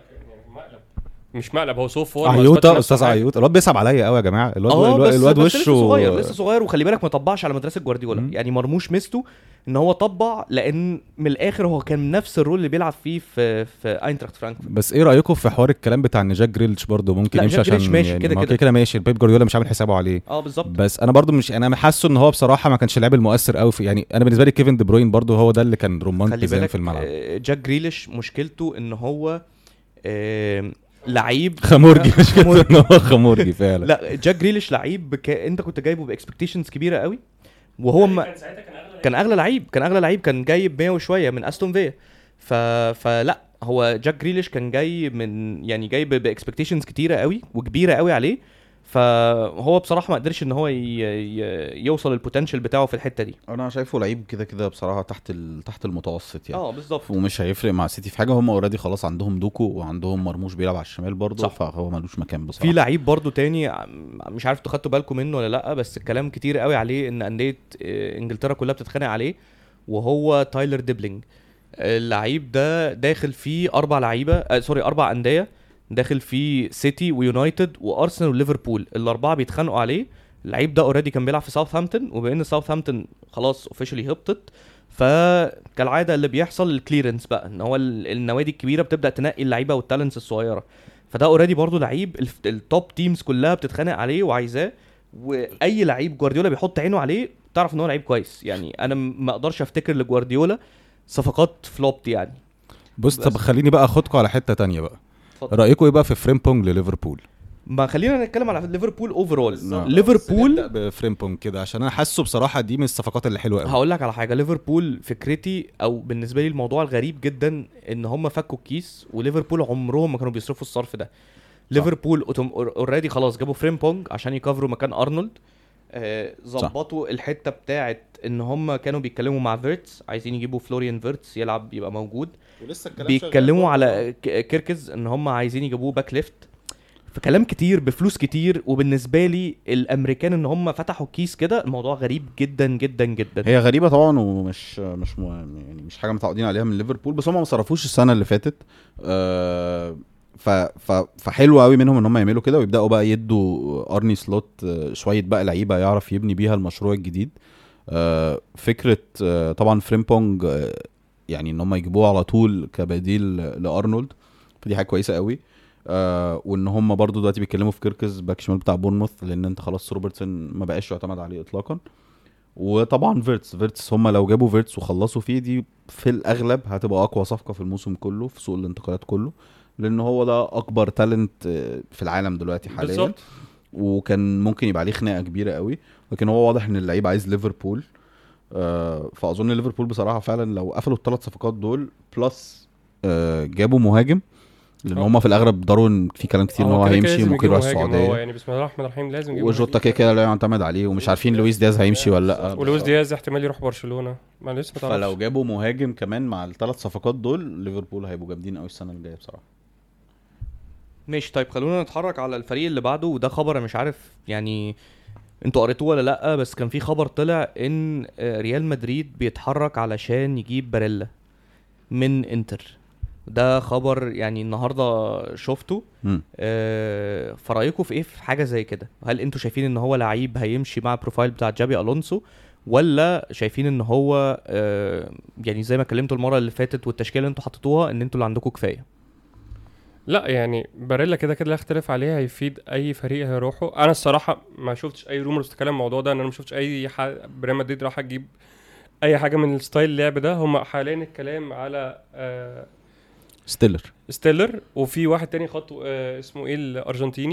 مش مقلب هو سو فور ما عيوطه أثبتش نفسه استاذ حاجة. عيوط الواد بيصعب عليا قوي يا جماعه الواد اه الواد, بس الواد بس وشه لسه صغير لسه صغير وخلي بالك ما طبعش على مدرسه جوارديولا مم. يعني مرموش ميزته ان هو طبع لان من الاخر هو كان نفس الرول اللي بيلعب فيه في في اينتراخت فرانكفورت بس ايه رايكم في حوار الكلام بتاع ان جاك جريلتش برضه ممكن لا، يمشي جاك عشان جريليتش ماشي يعني كده ما هو كده. كده ماشي بيب جوارديولا مش عامل حسابه عليه اه بالظبط بس انا برضو مش انا حاسه ان هو بصراحه ما كانش اللاعب المؤثر قوي في يعني انا بالنسبه لي كيفن دي بروين برضو هو ده اللي كان رمان خلي بيزان بالك في الملعب آه، جاك جريليش مشكلته ان هو آه، لعيب خمورجي مش كده خمورجي. ان هو خمورجي فعلا لا جاك جريليش لعيب ك... انت كنت جايبه باكسبكتيشنز كبيره قوي وهو ما كان ساعتها كان اغلى كان اغلى لعيب كان اغلى لعيب كان جايب 100 وشويه من استون فيا ف... فلا هو جاك جريليش كان جاي من يعني جاي باكسبكتيشنز كتيره قوي وكبيره قوي عليه فهو بصراحه ما قدرش ان هو ي... ي... يوصل البوتنشال بتاعه في الحته دي انا شايفه لعيب كده كده بصراحه تحت ال... تحت المتوسط يعني اه بالظبط ومش هيفرق مع سيتي في حاجه هم اوريدي خلاص عندهم دوكو وعندهم مرموش بيلعب على الشمال برضه صح. فهو ملوش مكان بصراحه في لعيب برضو تاني عم- مش عارف انتوا خدتوا بالكم منه ولا لا بس الكلام كتير قوي عليه ان انديه آه، انجلترا كلها بتتخانق عليه وهو تايلر ديبلينج اللعيب ده داخل فيه اربع لعيبه آه سوري اربع انديه داخل فيه سيتي ويونايتد وارسنال وليفربول الاربعه بيتخانقوا عليه اللعيب ده اوريدي كان بيلعب في ساوثهامبتون وبان ساوثهامبتون خلاص اوفيشلي هبطت فكالعاده اللي بيحصل الكليرنس بقى ان هو ال- النوادي الكبيره بتبدا تنقي اللعيبه والتالنتس الصغيره فده اوريدي برضه لعيب الف- التوب تيمز كلها بتتخانق عليه وعايزاه واي لعيب جوارديولا بيحط عينه عليه تعرف ان هو لعيب كويس يعني انا م- ما اقدرش افتكر لجوارديولا صفقات فلوبت يعني بص طب بس. خليني بقى اخدكم على حته تانية بقى اتفضل. رايكم ايه بقى في فريمبونج لليفربول ما خلينا نتكلم على ليفربول اوفرول نعم. ليفربول نبدأ بفريمبونج كده عشان انا حاسه بصراحه دي من الصفقات اللي حلوه قوي هقول لك على حاجه ليفربول فكرتي او بالنسبه لي الموضوع الغريب جدا ان هم فكوا الكيس وليفربول عمرهم ما كانوا بيصرفوا الصرف ده ليفربول اوريدي خلاص جابوا فريمبونج عشان يكفروا مكان ارنولد آه، ظبطوا الحته بتاعت ان هم كانوا بيتكلموا مع فيرتس عايزين يجيبوا فلوريان فيرتس يلعب يبقى موجود ولسه بيتكلموا على ك- كيركز ان هم عايزين يجيبوه باك ليفت فكلام كتير بفلوس كتير وبالنسبه لي الامريكان ان هم فتحوا الكيس كده الموضوع غريب جدا جدا جدا هي غريبه طبعا ومش مش م... يعني مش حاجه متعودين عليها من ليفربول بس هم ما صرفوش السنه اللي فاتت آه ف... ف... فحلو قوي منهم ان هم يعملوا كده ويبداوا بقى يدوا ارني سلوت آه، شويه بقى لعيبه يعرف يبني بيها المشروع الجديد آه فكره آه طبعا فريمبونج آه يعني ان هم يجيبوه على طول كبديل لارنولد فدي حاجه كويسه قوي آه وان هم برضو دلوقتي بيتكلموا في كيركز باك شمال بتاع بورنموث لان انت خلاص روبرتسون ما بقاش يعتمد عليه اطلاقا وطبعا فيرتس فيرتس هم لو جابوا فيرتس وخلصوا فيه دي في الاغلب هتبقى اقوى صفقه في الموسم كله في سوق الانتقالات كله لان هو ده اكبر تالنت في العالم دلوقتي حاليا بالظبط وكان ممكن يبقى عليه خناقه كبيره قوي لكن هو واضح ان اللعيب عايز ليفربول آه فاظن ليفربول بصراحه فعلا لو قفلوا الثلاث صفقات دول بلس آه جابوا مهاجم لان آه. هم في الاغلب داروا ان في كلام كتير ان هو كده كده هيمشي لازم ممكن يجيبوا يروح مهاجم. هو السعوديه يعني بسم الله الرحمن الرحيم لازم يجيبوا وجوتا مهاجم. كده كده لا يعتمد عليه ومش عارفين لويس دياز هيمشي ولا لا ولويس دياز احتمال يروح برشلونه ما لسه ما فلو تعرفش جابوا مهاجم كمان مع الثلاث صفقات دول ليفربول هيبقوا جامدين قوي السنه الجايه بصراحه ماشي طيب خلونا نتحرك على الفريق اللي بعده وده خبر أنا مش عارف يعني انتوا قريتوه ولا لا بس كان في خبر طلع ان آه، ريال مدريد بيتحرك علشان يجيب باريلا من انتر ده خبر يعني النهارده شفته مم. آه، فرايكم في ايه في حاجه زي كده هل انتوا شايفين ان هو لعيب هيمشي مع البروفايل بتاع جابي الونسو ولا شايفين ان هو آه، يعني زي ما اتكلمتوا المره اللي فاتت والتشكيله اللي انتوا حطيتوها ان انتوا اللي عندكم كفايه لا يعني باريلا كده كده لا اختلاف عليه هيفيد اي فريق هيروحه انا الصراحه ما شفتش اي رومرز تتكلم عن الموضوع ده ان انا ما شفتش اي ح... ريال مدريد راح تجيب اي حاجه من الستايل اللعب ده هم حاليا الكلام على آه ستيلر ستيلر وفي واحد تاني خط آه اسمه ايه الارجنتيني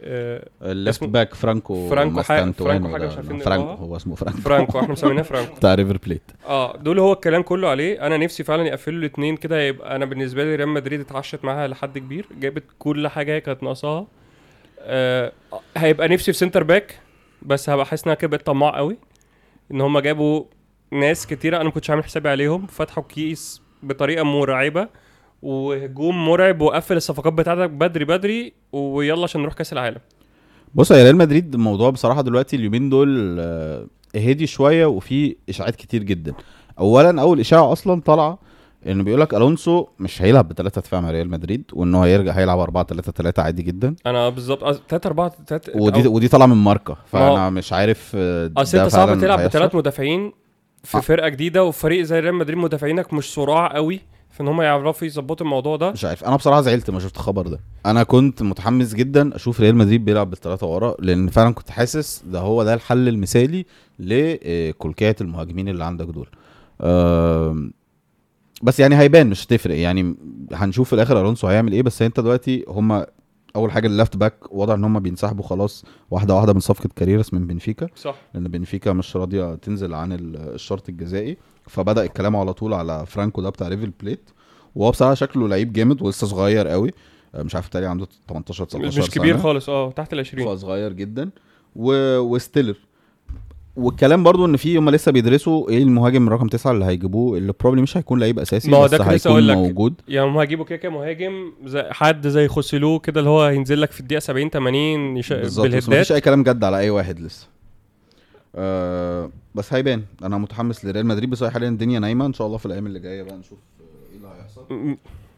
آه، الليفت اسمه- باك فرانكو فرانكو حاجة- ماستانتوانو فرانكو حاجة ده. مش عارفين فرانكو نقراها. هو اسمه فرانكو فرانكو احنا مسميناه فرانكو بتاع ريفر بليت اه دول هو الكلام كله عليه انا نفسي فعلا يقفلوا الاثنين كده يبقى انا بالنسبه لي ريال مدريد اتعشت معاها لحد كبير جابت كل حاجه هي كانت ناقصاها آه هيبقى نفسي في سنتر باك بس هبقى حاسس انها كده بقت طماع قوي ان هم جابوا ناس كتيره انا ما كنتش عامل حسابي عليهم فتحوا كيس بطريقه مرعبه وهجوم مرعب وقفل الصفقات بتاعتك بدري بدري ويلا عشان نروح كاس العالم بص يا ريال مدريد الموضوع بصراحه دلوقتي اليومين دول آه، هدي شويه وفي اشاعات كتير جدا اولا اول اشاعه اصلا طالعه انه بيقول لك الونسو مش هيلعب بثلاثه دفاع مع ريال مدريد وانه هيرجع هيلعب 4 3 3 عادي جدا انا بالظبط 3 4 3 ودي ودي طالعه من ماركه ما هو- فانا مش عارف آه، اصل ده انت صعب فعلاً تلعب هيحصل. بثلاث مدافعين في آه. فرقه جديده وفريق زي ريال مدريد مدافعينك مش صراع قوي في ان هم يعرفوا يظبطوا الموضوع ده مش عارف انا بصراحه زعلت ما شفت الخبر ده انا كنت متحمس جدا اشوف ريال مدريد بيلعب بالثلاثه ورا لان فعلا كنت حاسس ده هو ده الحل المثالي لكلكات المهاجمين اللي عندك دول آم، بس يعني هيبان مش هتفرق يعني هنشوف في الاخر الونسو هيعمل ايه بس انت دلوقتي هم اول حاجه الليفت باك وضع ان هم بينسحبوا خلاص واحده واحده من صفقه كاريرس من بنفيكا صح لان بنفيكا مش راضيه تنزل عن ال- الشرط الجزائي فبدا الكلام على طول على فرانكو ده بتاع ريفل بليت وهو بصراحه شكله لعيب جامد ولسه صغير قوي آه، مش عارف تقريبا عنده 18 19 مش كبير سنة. خالص اه تحت ال 20 فصغير جدا و... وستيلر والكلام برضو ان في هم لسه بيدرسوا ايه المهاجم رقم تسعة اللي هيجيبوه اللي بروبلي مش هيكون لعيب اساسي ما هو بس ده كنت لسه هيكون أقول لك. موجود يعني هم هيجيبوا كده كده مهاجم زي حد زي خوسيلو كده اللي هو هينزل لك في الدقيقه 70 80 يش... بالظبط بس بالهدات مفيش اي كلام جد على اي واحد لسه آه بس هيبان انا متحمس لريال مدريد بس هي حاليا الدنيا نايمه ان شاء الله في الايام اللي جايه بقى نشوف آه، ايه اللي هيحصل م-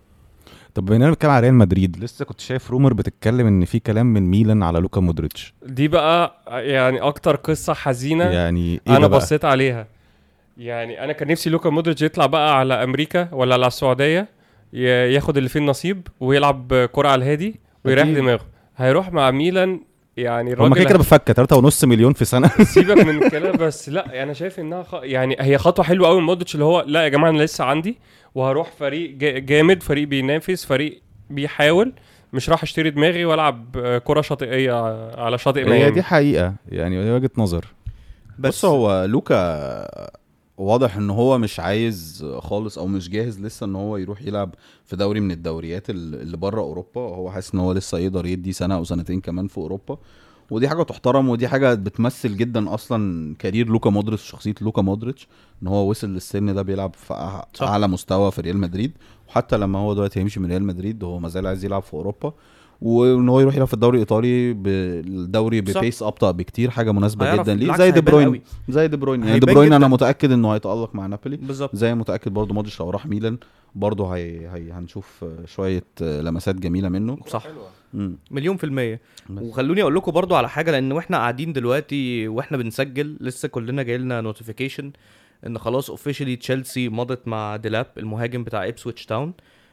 طب بما اننا بنتكلم على ريال مدريد لسه كنت شايف رومر بتتكلم ان في كلام من ميلان على لوكا مودريتش دي بقى يعني اكتر قصه حزينه يعني ايه انا ده بقى؟ بصيت عليها يعني انا كان نفسي لوكا مودريتش يطلع بقى على امريكا ولا على السعوديه ي- ياخد اللي فيه النصيب ويلعب كرة على الهادي ويريح أكيد. دماغه هيروح مع ميلان يعني هما كده كده الراجل بفكه 3 ونص مليون في سنه سيبك من الكلام بس لا انا شايف انها خ... يعني هي خطوه حلوه قوي من مودريتش اللي هو لا يا جماعه انا لسه عندي وهروح فريق جا- جامد فريق بينافس فريق بيحاول مش راح اشتري دماغي والعب آه، كره شاطئيه على شاطئ هي ميامي دي حقيقه يعني هي وجهه نظر بس هو لوكا واضح ان هو مش عايز خالص او مش جاهز لسه ان هو يروح يلعب في دوري من الدوريات ال- اللي بره اوروبا هو حاسس ان هو لسه يقدر يدي سنه او سنتين كمان في اوروبا ودي حاجه تحترم ودي حاجه بتمثل جدا اصلا كارير لوكا مودريتش شخصيه لوكا مودريتش ان هو وصل للسن ده بيلعب في أع- صح. اعلى مستوى في ريال مدريد وحتى لما هو دلوقتي هيمشي من ريال مدريد هو ما زال عايز يلعب في اوروبا وان هو يروح يلعب في الدوري الايطالي بالدوري صح. ببيس ابطا بكتير حاجه مناسبه هيعرف- جدا ليه بالعكس زي دي هيبان بروين قوي. زي دي بروين يعني دي هيبان بروين انا جداً. متاكد انه هيتالق مع نابولي بالظبط زي متاكد برضو مودريتش لو راح ميلان برضو هي... هي هنشوف آه، شويه آه، لمسات جميله منه صح مم. مليون في المية بس. وخلوني اقول لكم برضو على حاجة لان واحنا قاعدين دلوقتي واحنا بنسجل لسه كلنا جاي لنا نوتيفيكيشن ان خلاص اوفيشلي تشيلسي مضت مع ديلاب المهاجم بتاع ابسويتش تاون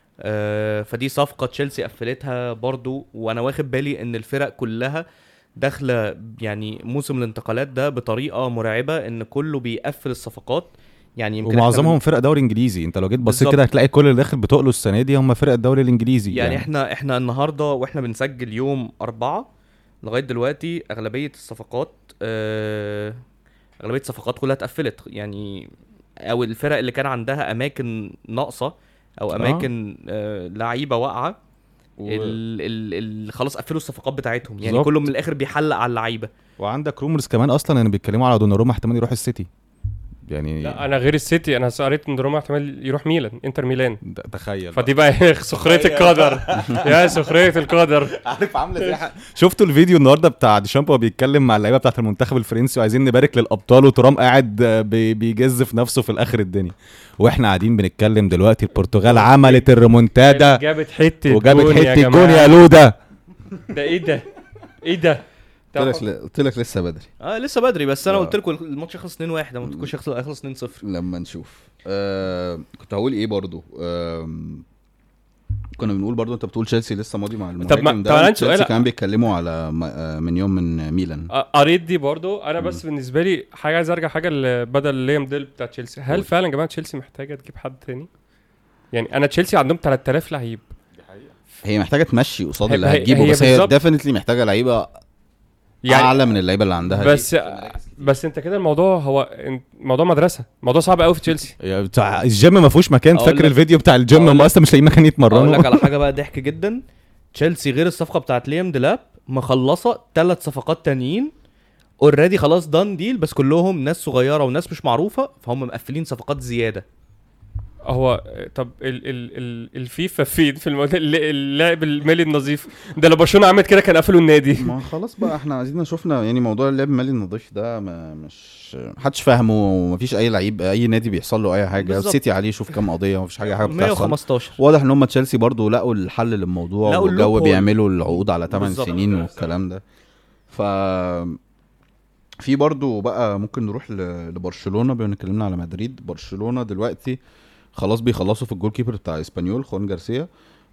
آه فدي صفقة تشيلسي قفلتها برضو وانا واخد بالي ان الفرق كلها داخلة يعني موسم الانتقالات ده بطريقة مرعبة ان كله بيقفل الصفقات يعني يمكن إحنا ومعظمهم فرق دوري انجليزي انت لو جيت بصيت بالظبط. كده هتلاقي كل اللي داخل بتقله السنه دي هم فرق الدوري الانجليزي يعني احنا احنا النهارده واحنا بنسجل يوم أربعة لغايه دلوقتي اغلبيه الصفقات آه اغلبيه الصفقات كلها اتقفلت يعني او الفرق اللي كان عندها اماكن ناقصه او آه. اماكن آه لعيبه واقعه و... ال- ال- ال- خلاص قفلوا الصفقات بتاعتهم يعني بالظبط. كله من الاخر بيحلق على اللعيبه وعندك رومرز كمان اصلا ان بيتكلموا على دوناروما احتمال يروح السيتي يعني لا انا غير السيتي انا قريت ان روما احتمال يروح ميلان انتر ميلان ده- تخيل فدي بقى سخريه القدر يا سخريه القدر عارف عامله زي شفتوا الفيديو النهارده بتاع ديشامب وهو بيتكلم مع اللعيبه بتاعت المنتخب الفرنسي وعايزين نبارك للابطال وترام قاعد آه، بي- بيجز في نفسه في الاخر الدنيا واحنا قاعدين بنتكلم دلوقتي البرتغال عملت الريمونتادا جابت حته وجابت جون يا حته جون جماعة. يا لودا ده ايه ده ايه ده قلت لك قلت لك لسه بدري اه لسه بدري بس انا آه. قلت لكم الماتش يخلص 2-1 ما قلتلكوش يخلص يخلص 2-0 لما نشوف آه كنت هقول ايه برضو آه كنا بنقول برضو انت بتقول تشيلسي لسه ماضي مع المهاجم طب ما- ده طب أنا عندي تشيلسي سؤال. كمان بيتكلموا على م- آه، من يوم من ميلان قريت دي برضو انا بس بالنسبه لي حاجه عايز ارجع حاجه اللي بدل ليام ديل بتاع تشيلسي هل قول. فعلا يا جماعه تشيلسي محتاجه تجيب حد تاني يعني انا تشيلسي عندهم 3000 لعيب هي محتاجه تمشي قصاد هي- اللي هي- هتجيبه هي بس هي بالظبط. ديفينتلي محتاجه لعيبه يعني اعلى من اللعيبه اللي عندها دي. بس بس انت كده الموضوع هو موضوع مدرسه موضوع صعب قوي في تشيلسي يا بتاع الجيم ما فيهوش مكان أقول فاكر لك- الفيديو بتاع الجيم أقول هم لك- اصلا مش لاقيين مكان اقول يتمرنوا لك على حاجه بقى ضحك جدا تشيلسي غير الصفقه بتاعت ليام ديلاب مخلصه ثلاث صفقات تانيين اوريدي خلاص دان ديل بس كلهم ناس صغيره وناس مش معروفه فهم مقفلين صفقات زياده هو طب ال ال ال الفيفا فين في الموضوع اللاعب المالي النظيف ده لو برشلونه عملت كده كان قفلوا النادي ما خلاص بقى احنا عايزين شفنا يعني موضوع اللعب المالي النظيف ده ما مش محدش فاهمه ومفيش اي لعيب اي نادي بيحصل له اي حاجه بالظبط. السيتي عليه شوف كام قضيه مفيش حاجه حاجه بتحصل 115 واضح ان هم تشيلسي برضو لقوا الحل للموضوع لقوا والجو اللوب هول. بيعملوا العقود على 8 بالظبط. سنين والكلام ده ف في برضو بقى ممكن نروح ل- لبرشلونه بما إن اتكلمنا على مدريد برشلونه دلوقتي خلاص بيخلصوا في الجول كيبر بتاع اسبانيول خوان جارسيا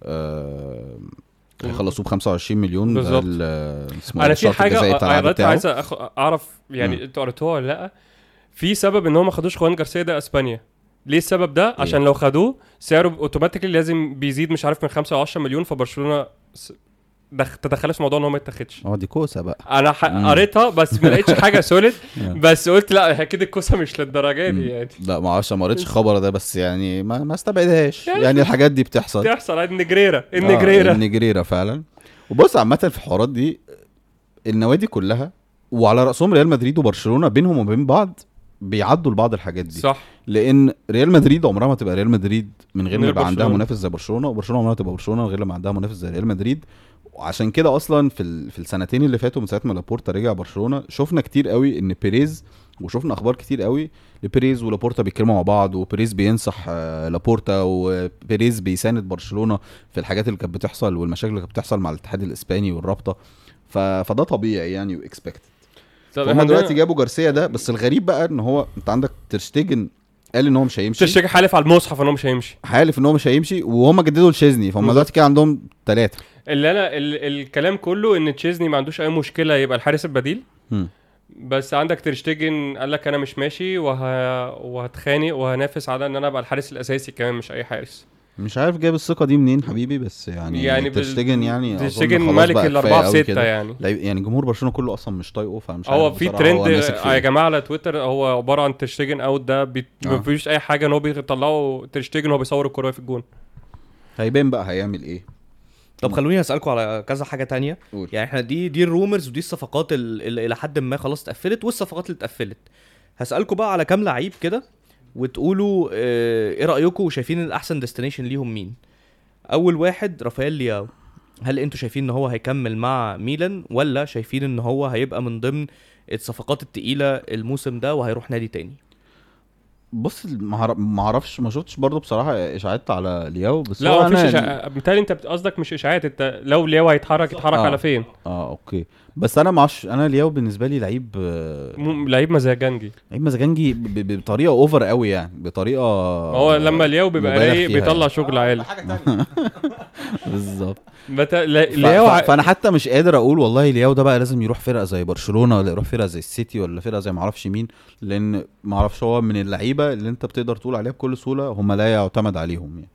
آه هيخلصوه ب 25 مليون ده بالظبط. ال- اسمه إيه انا ده في الشرط الجزائي حاجه بتاع العقد قريتها بتاعه. عايز أخ- اعرف يعني مم. انتوا قريتوها ولا لا في سبب ان هم ما خدوش خوان جارسيا ده اسبانيا ليه السبب ده عشان لو خدوه سعره اوتوماتيكلي لازم بيزيد مش عارف من 5 ل 10 مليون فبرشلونه س- دخ... تدخلت في موضوع ان هو ما يتاخدش اه دي كوسه بقى انا ح... مم. قريتها بس ما لقيتش حاجه سوليد مم. بس قلت لا اكيد الكوسه مش للدرجه مم. دي يعني لا ما اعرفش ما قريتش الخبر ده بس يعني ما ما استبعدهاش يعني يعني الحاجات دي بتحصل تحصل عاد النجريره آه، النجريره النجريرة فعلا وبص عامة في الحوارات دي النوادي كلها وعلى رأسهم ريال مدريد وبرشلونة بينهم وبين بعض بيعدوا لبعض الحاجات دي صح لان ريال مدريد عمرها ما تبقى ريال مدريد من غير من ما غير يبقى عندها برشلونة. منافس زي برشلونه وبرشلونه عمرها ما تبقى برشلونه من غير ما عندها منافس زي ريال مدريد وعشان كده اصلا في ال... في السنتين اللي فاتوا من ساعه ما لابورتا رجع برشلونه شفنا كتير قوي ان بيريز وشفنا اخبار كتير قوي لبيريز ولابورتا بيتكلموا مع بعض وبيريز بينصح آه، لابورتا وبيريز بيساند برشلونه في الحاجات اللي كانت بتحصل والمشاكل اللي كانت بتحصل مع الاتحاد الاسباني والرابطه ف... فده طبيعي يعني واكسبكت طب هم احنا دلوقتي دلوقتي جابوا جارسيا ده بس الغريب بقى ان هو انت عندك ترشتيجن قال ان هو مش هيمشي تشتكي حالف على المصحف ان هو مش هيمشي حالف ان هو مش هيمشي وهم جددوا لشيزني فهم بالظبط. دلوقتي كده عندهم ثلاثه اللي انا ال... الكلام كله ان تشيزني ما عندوش اي مشكله يبقى الحارس البديل بس عندك ترشتيجن قال لك انا مش ماشي وه... وهتخانق وهنافس على ان انا ابقى الحارس الاساسي كمان مش اي حارس مش عارف جايب الثقه دي منين حبيبي بس يعني يعني بال- ترشتيجن يعني أظن ترشتيجن خلاص ملك بقى الاربعه كفاية في أوي سته كده. يعني لعيب- يعني جمهور برشلونه كله اصلا مش طايقه فمش هو عارف في بصراحة ترند هو ماسك في يا إيه. جماعه على تويتر هو عباره عن ترشتيجن اوت ده بي... آه. ما فيش اي حاجه ان هو بيطلعوا ترشتيجن وهو بيصور الكوره في الجون هيبان بقى هيعمل ايه طب خلوني اسالكم على كذا حاجه تانية قول. يعني احنا دي دي الرومرز ودي الصفقات ال- اللي الى حد ما خلاص اتقفلت والصفقات اللي اتقفلت هسالكم بقى على كام لعيب كده وتقولوا اه ايه رايكم وشايفين الاحسن ديستنيشن ليهم مين اول واحد رافائيل لياو هل انتوا شايفين ان هو هيكمل مع ميلان ولا شايفين ان هو هيبقى من ضمن الصفقات التقيله الموسم ده وهيروح نادي تاني بص ما عر- ما اعرفش ما شفتش برضه بصراحه اشاعات على لياو بس لا هو هو مفيش أنا إشاع... بالتالي انت بت- قصدك مش اشاعات انت لو لياو هيتحرك يتحرك آه. على فين؟ اه اوكي بس انا ما اعرفش انا لياو بالنسبه لي لعيب آه، م... لعيب مزاجنجي لعيب مزاجنجي ب- ب- بطريقه اوفر قوي يعني بطريقه هو لما لياو بيبقى مبالغ رايق فيها بيطلع شغل عالي بالظبط بت... لا... ف- لياو ف- ع- فانا حتى مش قادر اقول والله لياو ده بقى لازم يروح فرقه زي برشلونه ولا يروح فرقه زي السيتي ولا فرقه زي معرفش مين لان معرفش هو من اللعيبه اللي انت بتقدر تقول عليها بكل سهوله هم لا يعتمد عليهم يعني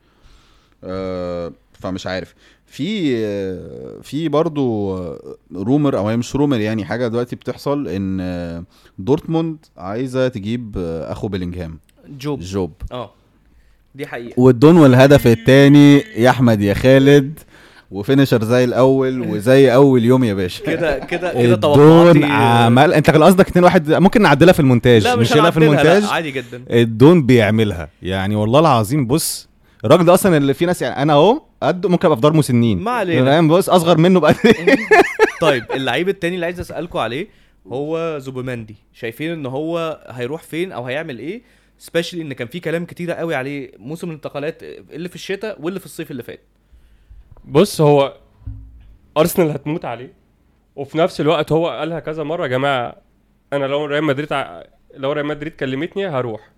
أه فمش عارف في آه، في برضو آه، رومر او هي مش رومر يعني حاجه دلوقتي بتحصل ان آه، دورتموند عايزه تجيب آه، اخو بيلينغهام جوب جوب اه دي حقيقه والدون والهدف الثاني يا احمد يا خالد وفينشر زي الاول وزي اول يوم يا باشا كده كده كده الدون توقعاتي عمل انت كان قصدك 2 1 ممكن نعدلها في المونتاج لا مش نشيلها في هنعدلها، لا، المونتاج عادي جدا الدون بيعملها يعني والله العظيم بص الراجل ده اصلا اللي في ناس يعني انا اهو قد ممكن ابقى في دار مسنين ما علينا. فاهم بص اصغر منه بقى طيب اللعيب التاني اللي عايز اسالكم عليه هو زوبيماندي شايفين ان هو هيروح فين او هيعمل ايه سبيشلي ان كان في كلام كتير قوي عليه موسم الانتقالات اللي في الشتاء واللي في الصيف اللي فات بص هو ارسنال هتموت عليه وفي نفس الوقت هو قالها كذا مره يا جماعه انا لو ريال مدريد ع... لو ريال مدريد كلمتني هروح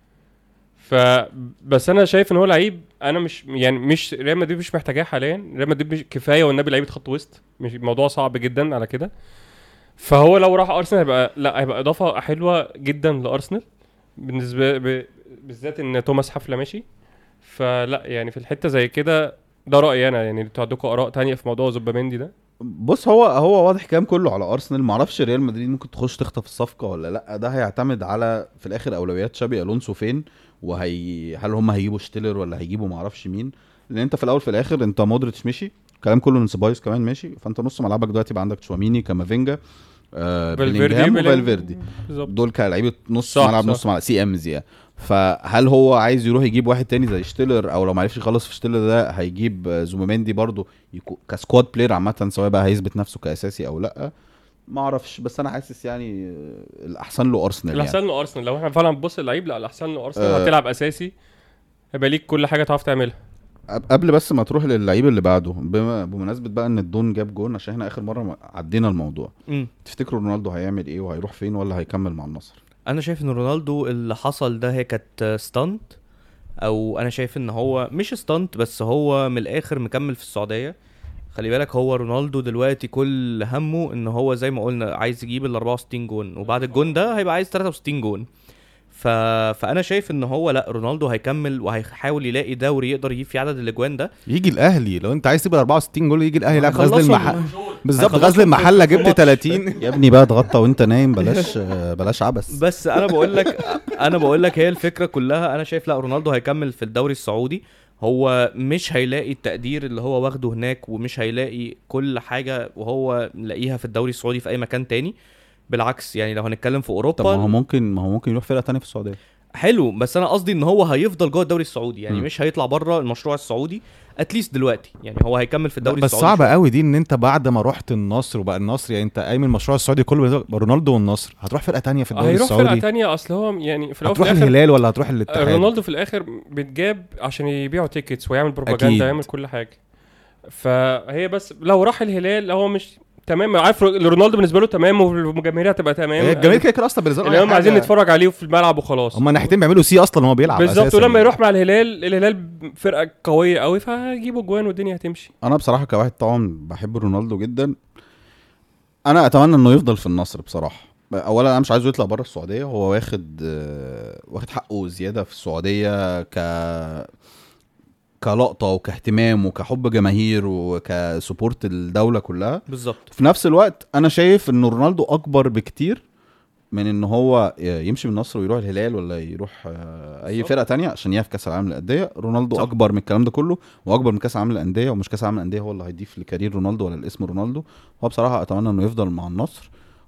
ف بس انا شايف ان هو لعيب انا مش يعني مش ريال مدريد مش محتاجاه حاليا ريال مدريد مش كفايه والنبي لعيبه خط وسط مش الموضوع صعب جدا على كده فهو لو راح ارسنال هيبقى لا هيبقى اضافه حلوه جدا لارسنال بالنسبه ب... بالذات ان توماس حفله ماشي فلا يعني في الحته زي كده ده رايي انا يعني انتوا عندكم اراء تانية في موضوع زوباميندي ده بص هو هو واضح كلام كله على ارسنال معرفش ريال مدريد ممكن تخش تخطف الصفقه ولا لا ده هيعتمد على في الاخر اولويات شابي الونسو فين وهي هل هم هيجيبوا شتيلر ولا هيجيبوا معرفش مين لان انت في الاول في الاخر انت مودريتش مشي الكلام كله ان سيبايوس كمان ماشي فانت نص ملعبك دلوقتي بقى عندك تشواميني كامافينجا آه فالفيردي بيلينجهام بيلينج- وفالفيردي بالظبط دول كلاعيبه نص صح، ملعب صح. نص ملعب سي امز يعني فهل هو عايز يروح يجيب واحد تاني زي شتيلر او لو ما عرفش يخلص في شتيلر ده هيجيب آه، زوميمندي برضو يكو كسكواد بلاير عامه سواء بقى هيثبت نفسه كاساسي او لا ما اعرفش بس انا حاسس يعني آه، الاحسن له ارسنال يعني الاحسن له ارسنال لو احنا فعلا بنبص اللعيب لا الاحسن له ارسنال آه. هتلعب اساسي هيبقى ليك كل حاجه تعرف تعملها قب- قبل بس ما تروح للعيب اللي بعده بما بمناسبه بقى ان الدون جاب جون عشان احنا اخر مره ما- عدينا الموضوع مم. تفتكروا رونالدو هيعمل ايه وهيروح فين ولا هيكمل مع النصر انا شايف ان رونالدو اللي حصل ده هي كانت ستانت او انا شايف ان هو مش ستانت بس هو من الاخر مكمل في السعوديه خلي بالك هو رونالدو دلوقتي كل همه ان هو زي ما قلنا عايز يجيب ال 64 جون وبعد الجون ده هيبقى عايز 63 جون ف... فانا شايف ان هو لا رونالدو هيكمل وهيحاول يلاقي دوري يقدر يجيب فيه عدد الاجوان ده يجي الاهلي لو انت عايز تبقى 64 جول يجي الاهلي يلعب غزل هيخلصهم- المحل بالظبط هيخلصهم غزل في- المحله في جبت ماتش. 30 يا ابني بقى اتغطى وانت نايم بلاش آه، بلاش عبث بس انا بقول لك انا بقول لك هي الفكره كلها انا شايف لا رونالدو هيكمل في الدوري السعودي هو مش هيلاقي التقدير اللي هو واخده هناك ومش هيلاقي كل حاجه وهو لاقيها في الدوري السعودي في اي مكان تاني بالعكس يعني لو هنتكلم في اوروبا طب ما هو ممكن ما هو ممكن يروح فرقه تانية في السعوديه حلو بس انا قصدي ان هو هيفضل جوه الدوري السعودي يعني مم. مش هيطلع بره المشروع السعودي اتليست دلوقتي يعني هو هيكمل في الدوري بس السعودي صعبه شوية. قوي دي ان انت بعد ما رحت النصر وبقى النصر يعني انت قايم المشروع السعودي كله بالنسبة لك رونالدو والنصر هتروح فرقه تانية في الدوري هيروح فرقه السعودي تانية اصل هو يعني في الاول وفي هتروح الاخر الهلال ولا هتروح الاتحاد رونالدو في الاخر بيتجاب عشان يبيعوا تيكتس ويعمل بروباجندا أكيد. ويعمل كل حاجه فهي بس لو راح الهلال هو مش تمام عارف رونالدو بالنسبه له تمام والجماهير هتبقى تمام هي الجماهير كده كده اصلا بالنسبه اللي هم عايزين نتفرج عليه في الملعب وخلاص هم ناحيتين بيعملوا سي اصلا وهو بيلعب بالظبط أساساً ولما يعني. يروح مع الهلال الهلال فرقه قويه قوي فهيجيبوا جوان والدنيا هتمشي انا بصراحه كواحد طبعا بحب رونالدو جدا انا اتمنى انه يفضل في النصر بصراحه اولا انا مش عايزه يطلع بره السعوديه هو واخد آه، واخد حقه زياده في السعوديه ك كلقطه وكاهتمام وكحب جماهير وكسبورت الدوله كلها بالظبط في نفس الوقت انا شايف ان رونالدو اكبر بكتير من ان هو يمشي من النصر ويروح الهلال ولا يروح آه، اي صح. فرقه تانية عشان يقف كاس العالم للانديه رونالدو صح. اكبر من الكلام ده كله واكبر من كاس العالم للانديه ومش كاس العالم للانديه هو اللي هيضيف لكارير رونالدو ولا الاسم رونالدو هو بصراحه اتمنى انه يفضل مع النصر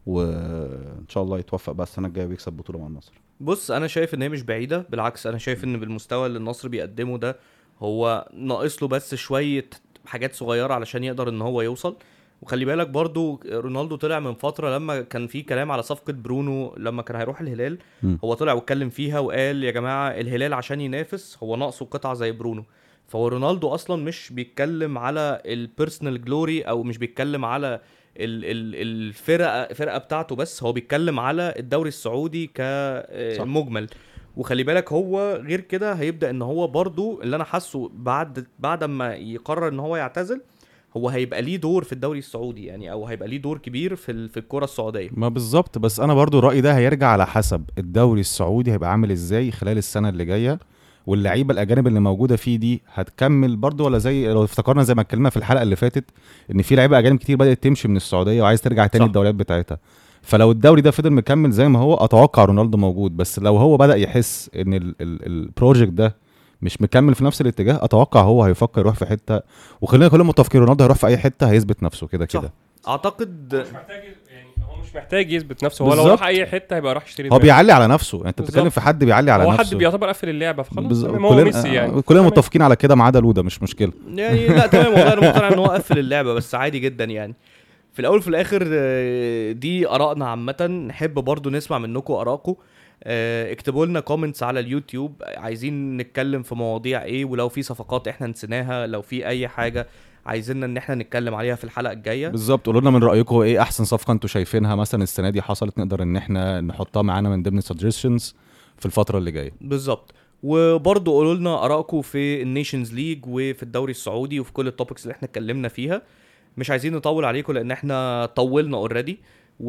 وان شاء الله يتوفق بقى السنه الجايه ويكسب بطوله مع النصر بص انا شايف ان هي مش بعيده بالعكس انا شايف ان بالمستوى اللي النصر بيقدمه ده هو ناقص له بس شويه حاجات صغيره علشان يقدر ان هو يوصل وخلي بالك برضو رونالدو طلع من فتره لما كان في كلام على صفقه برونو لما كان هيروح الهلال مم. هو طلع واتكلم فيها وقال يا جماعه الهلال عشان ينافس هو ناقصه قطعه زي برونو فهو رونالدو اصلا مش بيتكلم على البيرسونال جلوري او مش بيتكلم على ال- ال- الفرقه الفرقه بتاعته بس هو بيتكلم على الدوري السعودي صح. كمجمل وخلي بالك هو غير كده هيبدا ان هو برضو اللي انا حاسه بعد بعد ما يقرر ان هو يعتزل هو هيبقى ليه دور في الدوري السعودي يعني او هيبقى ليه دور كبير في ال- في الكره السعوديه ما بالظبط بس انا برضو رايي ده هيرجع على حسب الدوري السعودي هيبقى عامل ازاي خلال السنه اللي جايه واللعيبه الاجانب اللي موجوده فيه دي هتكمل برضو ولا زي لو افتكرنا زي ما اتكلمنا في الحلقه اللي فاتت ان في لعيبه اجانب كتير بدات تمشي من السعوديه وعايز ترجع تاني صح. الدوريات بتاعتها فلو الدوري ده فضل مكمل زي ما هو اتوقع رونالدو موجود بس لو هو بدا يحس ان ال- ال- البروجكت ده مش مكمل في نفس الاتجاه اتوقع هو هيفكر يروح في حته وخلينا كلنا متفقين رونالدو هيروح في اي حته هيثبت نفسه كده صح. كده اعتقد مش محتاج يعني هو مش محتاج يثبت نفسه هو لو بالظبط. راح اي حته هيبقى راح يشتري هو دماغه. بيعلي على نفسه انت بتتكلم بالظبط. في حد بيعلي على هو نفسه حد بيعتبر قفل اللعبه فخلاص بالظبط. تمام، هو كلنا ميسي يعني كلنا تمام. متفقين على كده ما عدا لودا مش مشكله يعني لا تمام والله انا مقتنع ان هو قفل اللعبه بس عادي جدا يعني في الاول وفي الاخر آه، دي ارائنا عامه نحب برضو نسمع منكم ارائكم آه، اكتبوا لنا كومنتس على اليوتيوب عايزين نتكلم في مواضيع ايه ولو في صفقات احنا نسيناها لو في اي حاجه عايزيننا ان احنا نتكلم عليها في الحلقه الجايه بالظبط قولوا لنا من رايكم ايه احسن صفقه انتوا شايفينها مثلا السنه دي حصلت نقدر ان احنا نحطها معانا من ضمن سجستشنز في الفتره اللي جايه بالظبط وبرضه قولوا لنا ارائكم في النيشنز ليج وفي الدوري السعودي وفي كل التوبكس اللي احنا اتكلمنا فيها مش عايزين نطول عليكم لان احنا طولنا اوريدي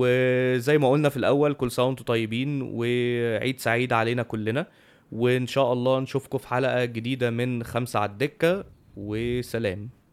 وزي ما قلنا في الاول كل سنه وانتم طيبين وعيد سعيد علينا كلنا وان شاء الله نشوفكم في حلقه جديده من خمسة على الدكه وسلام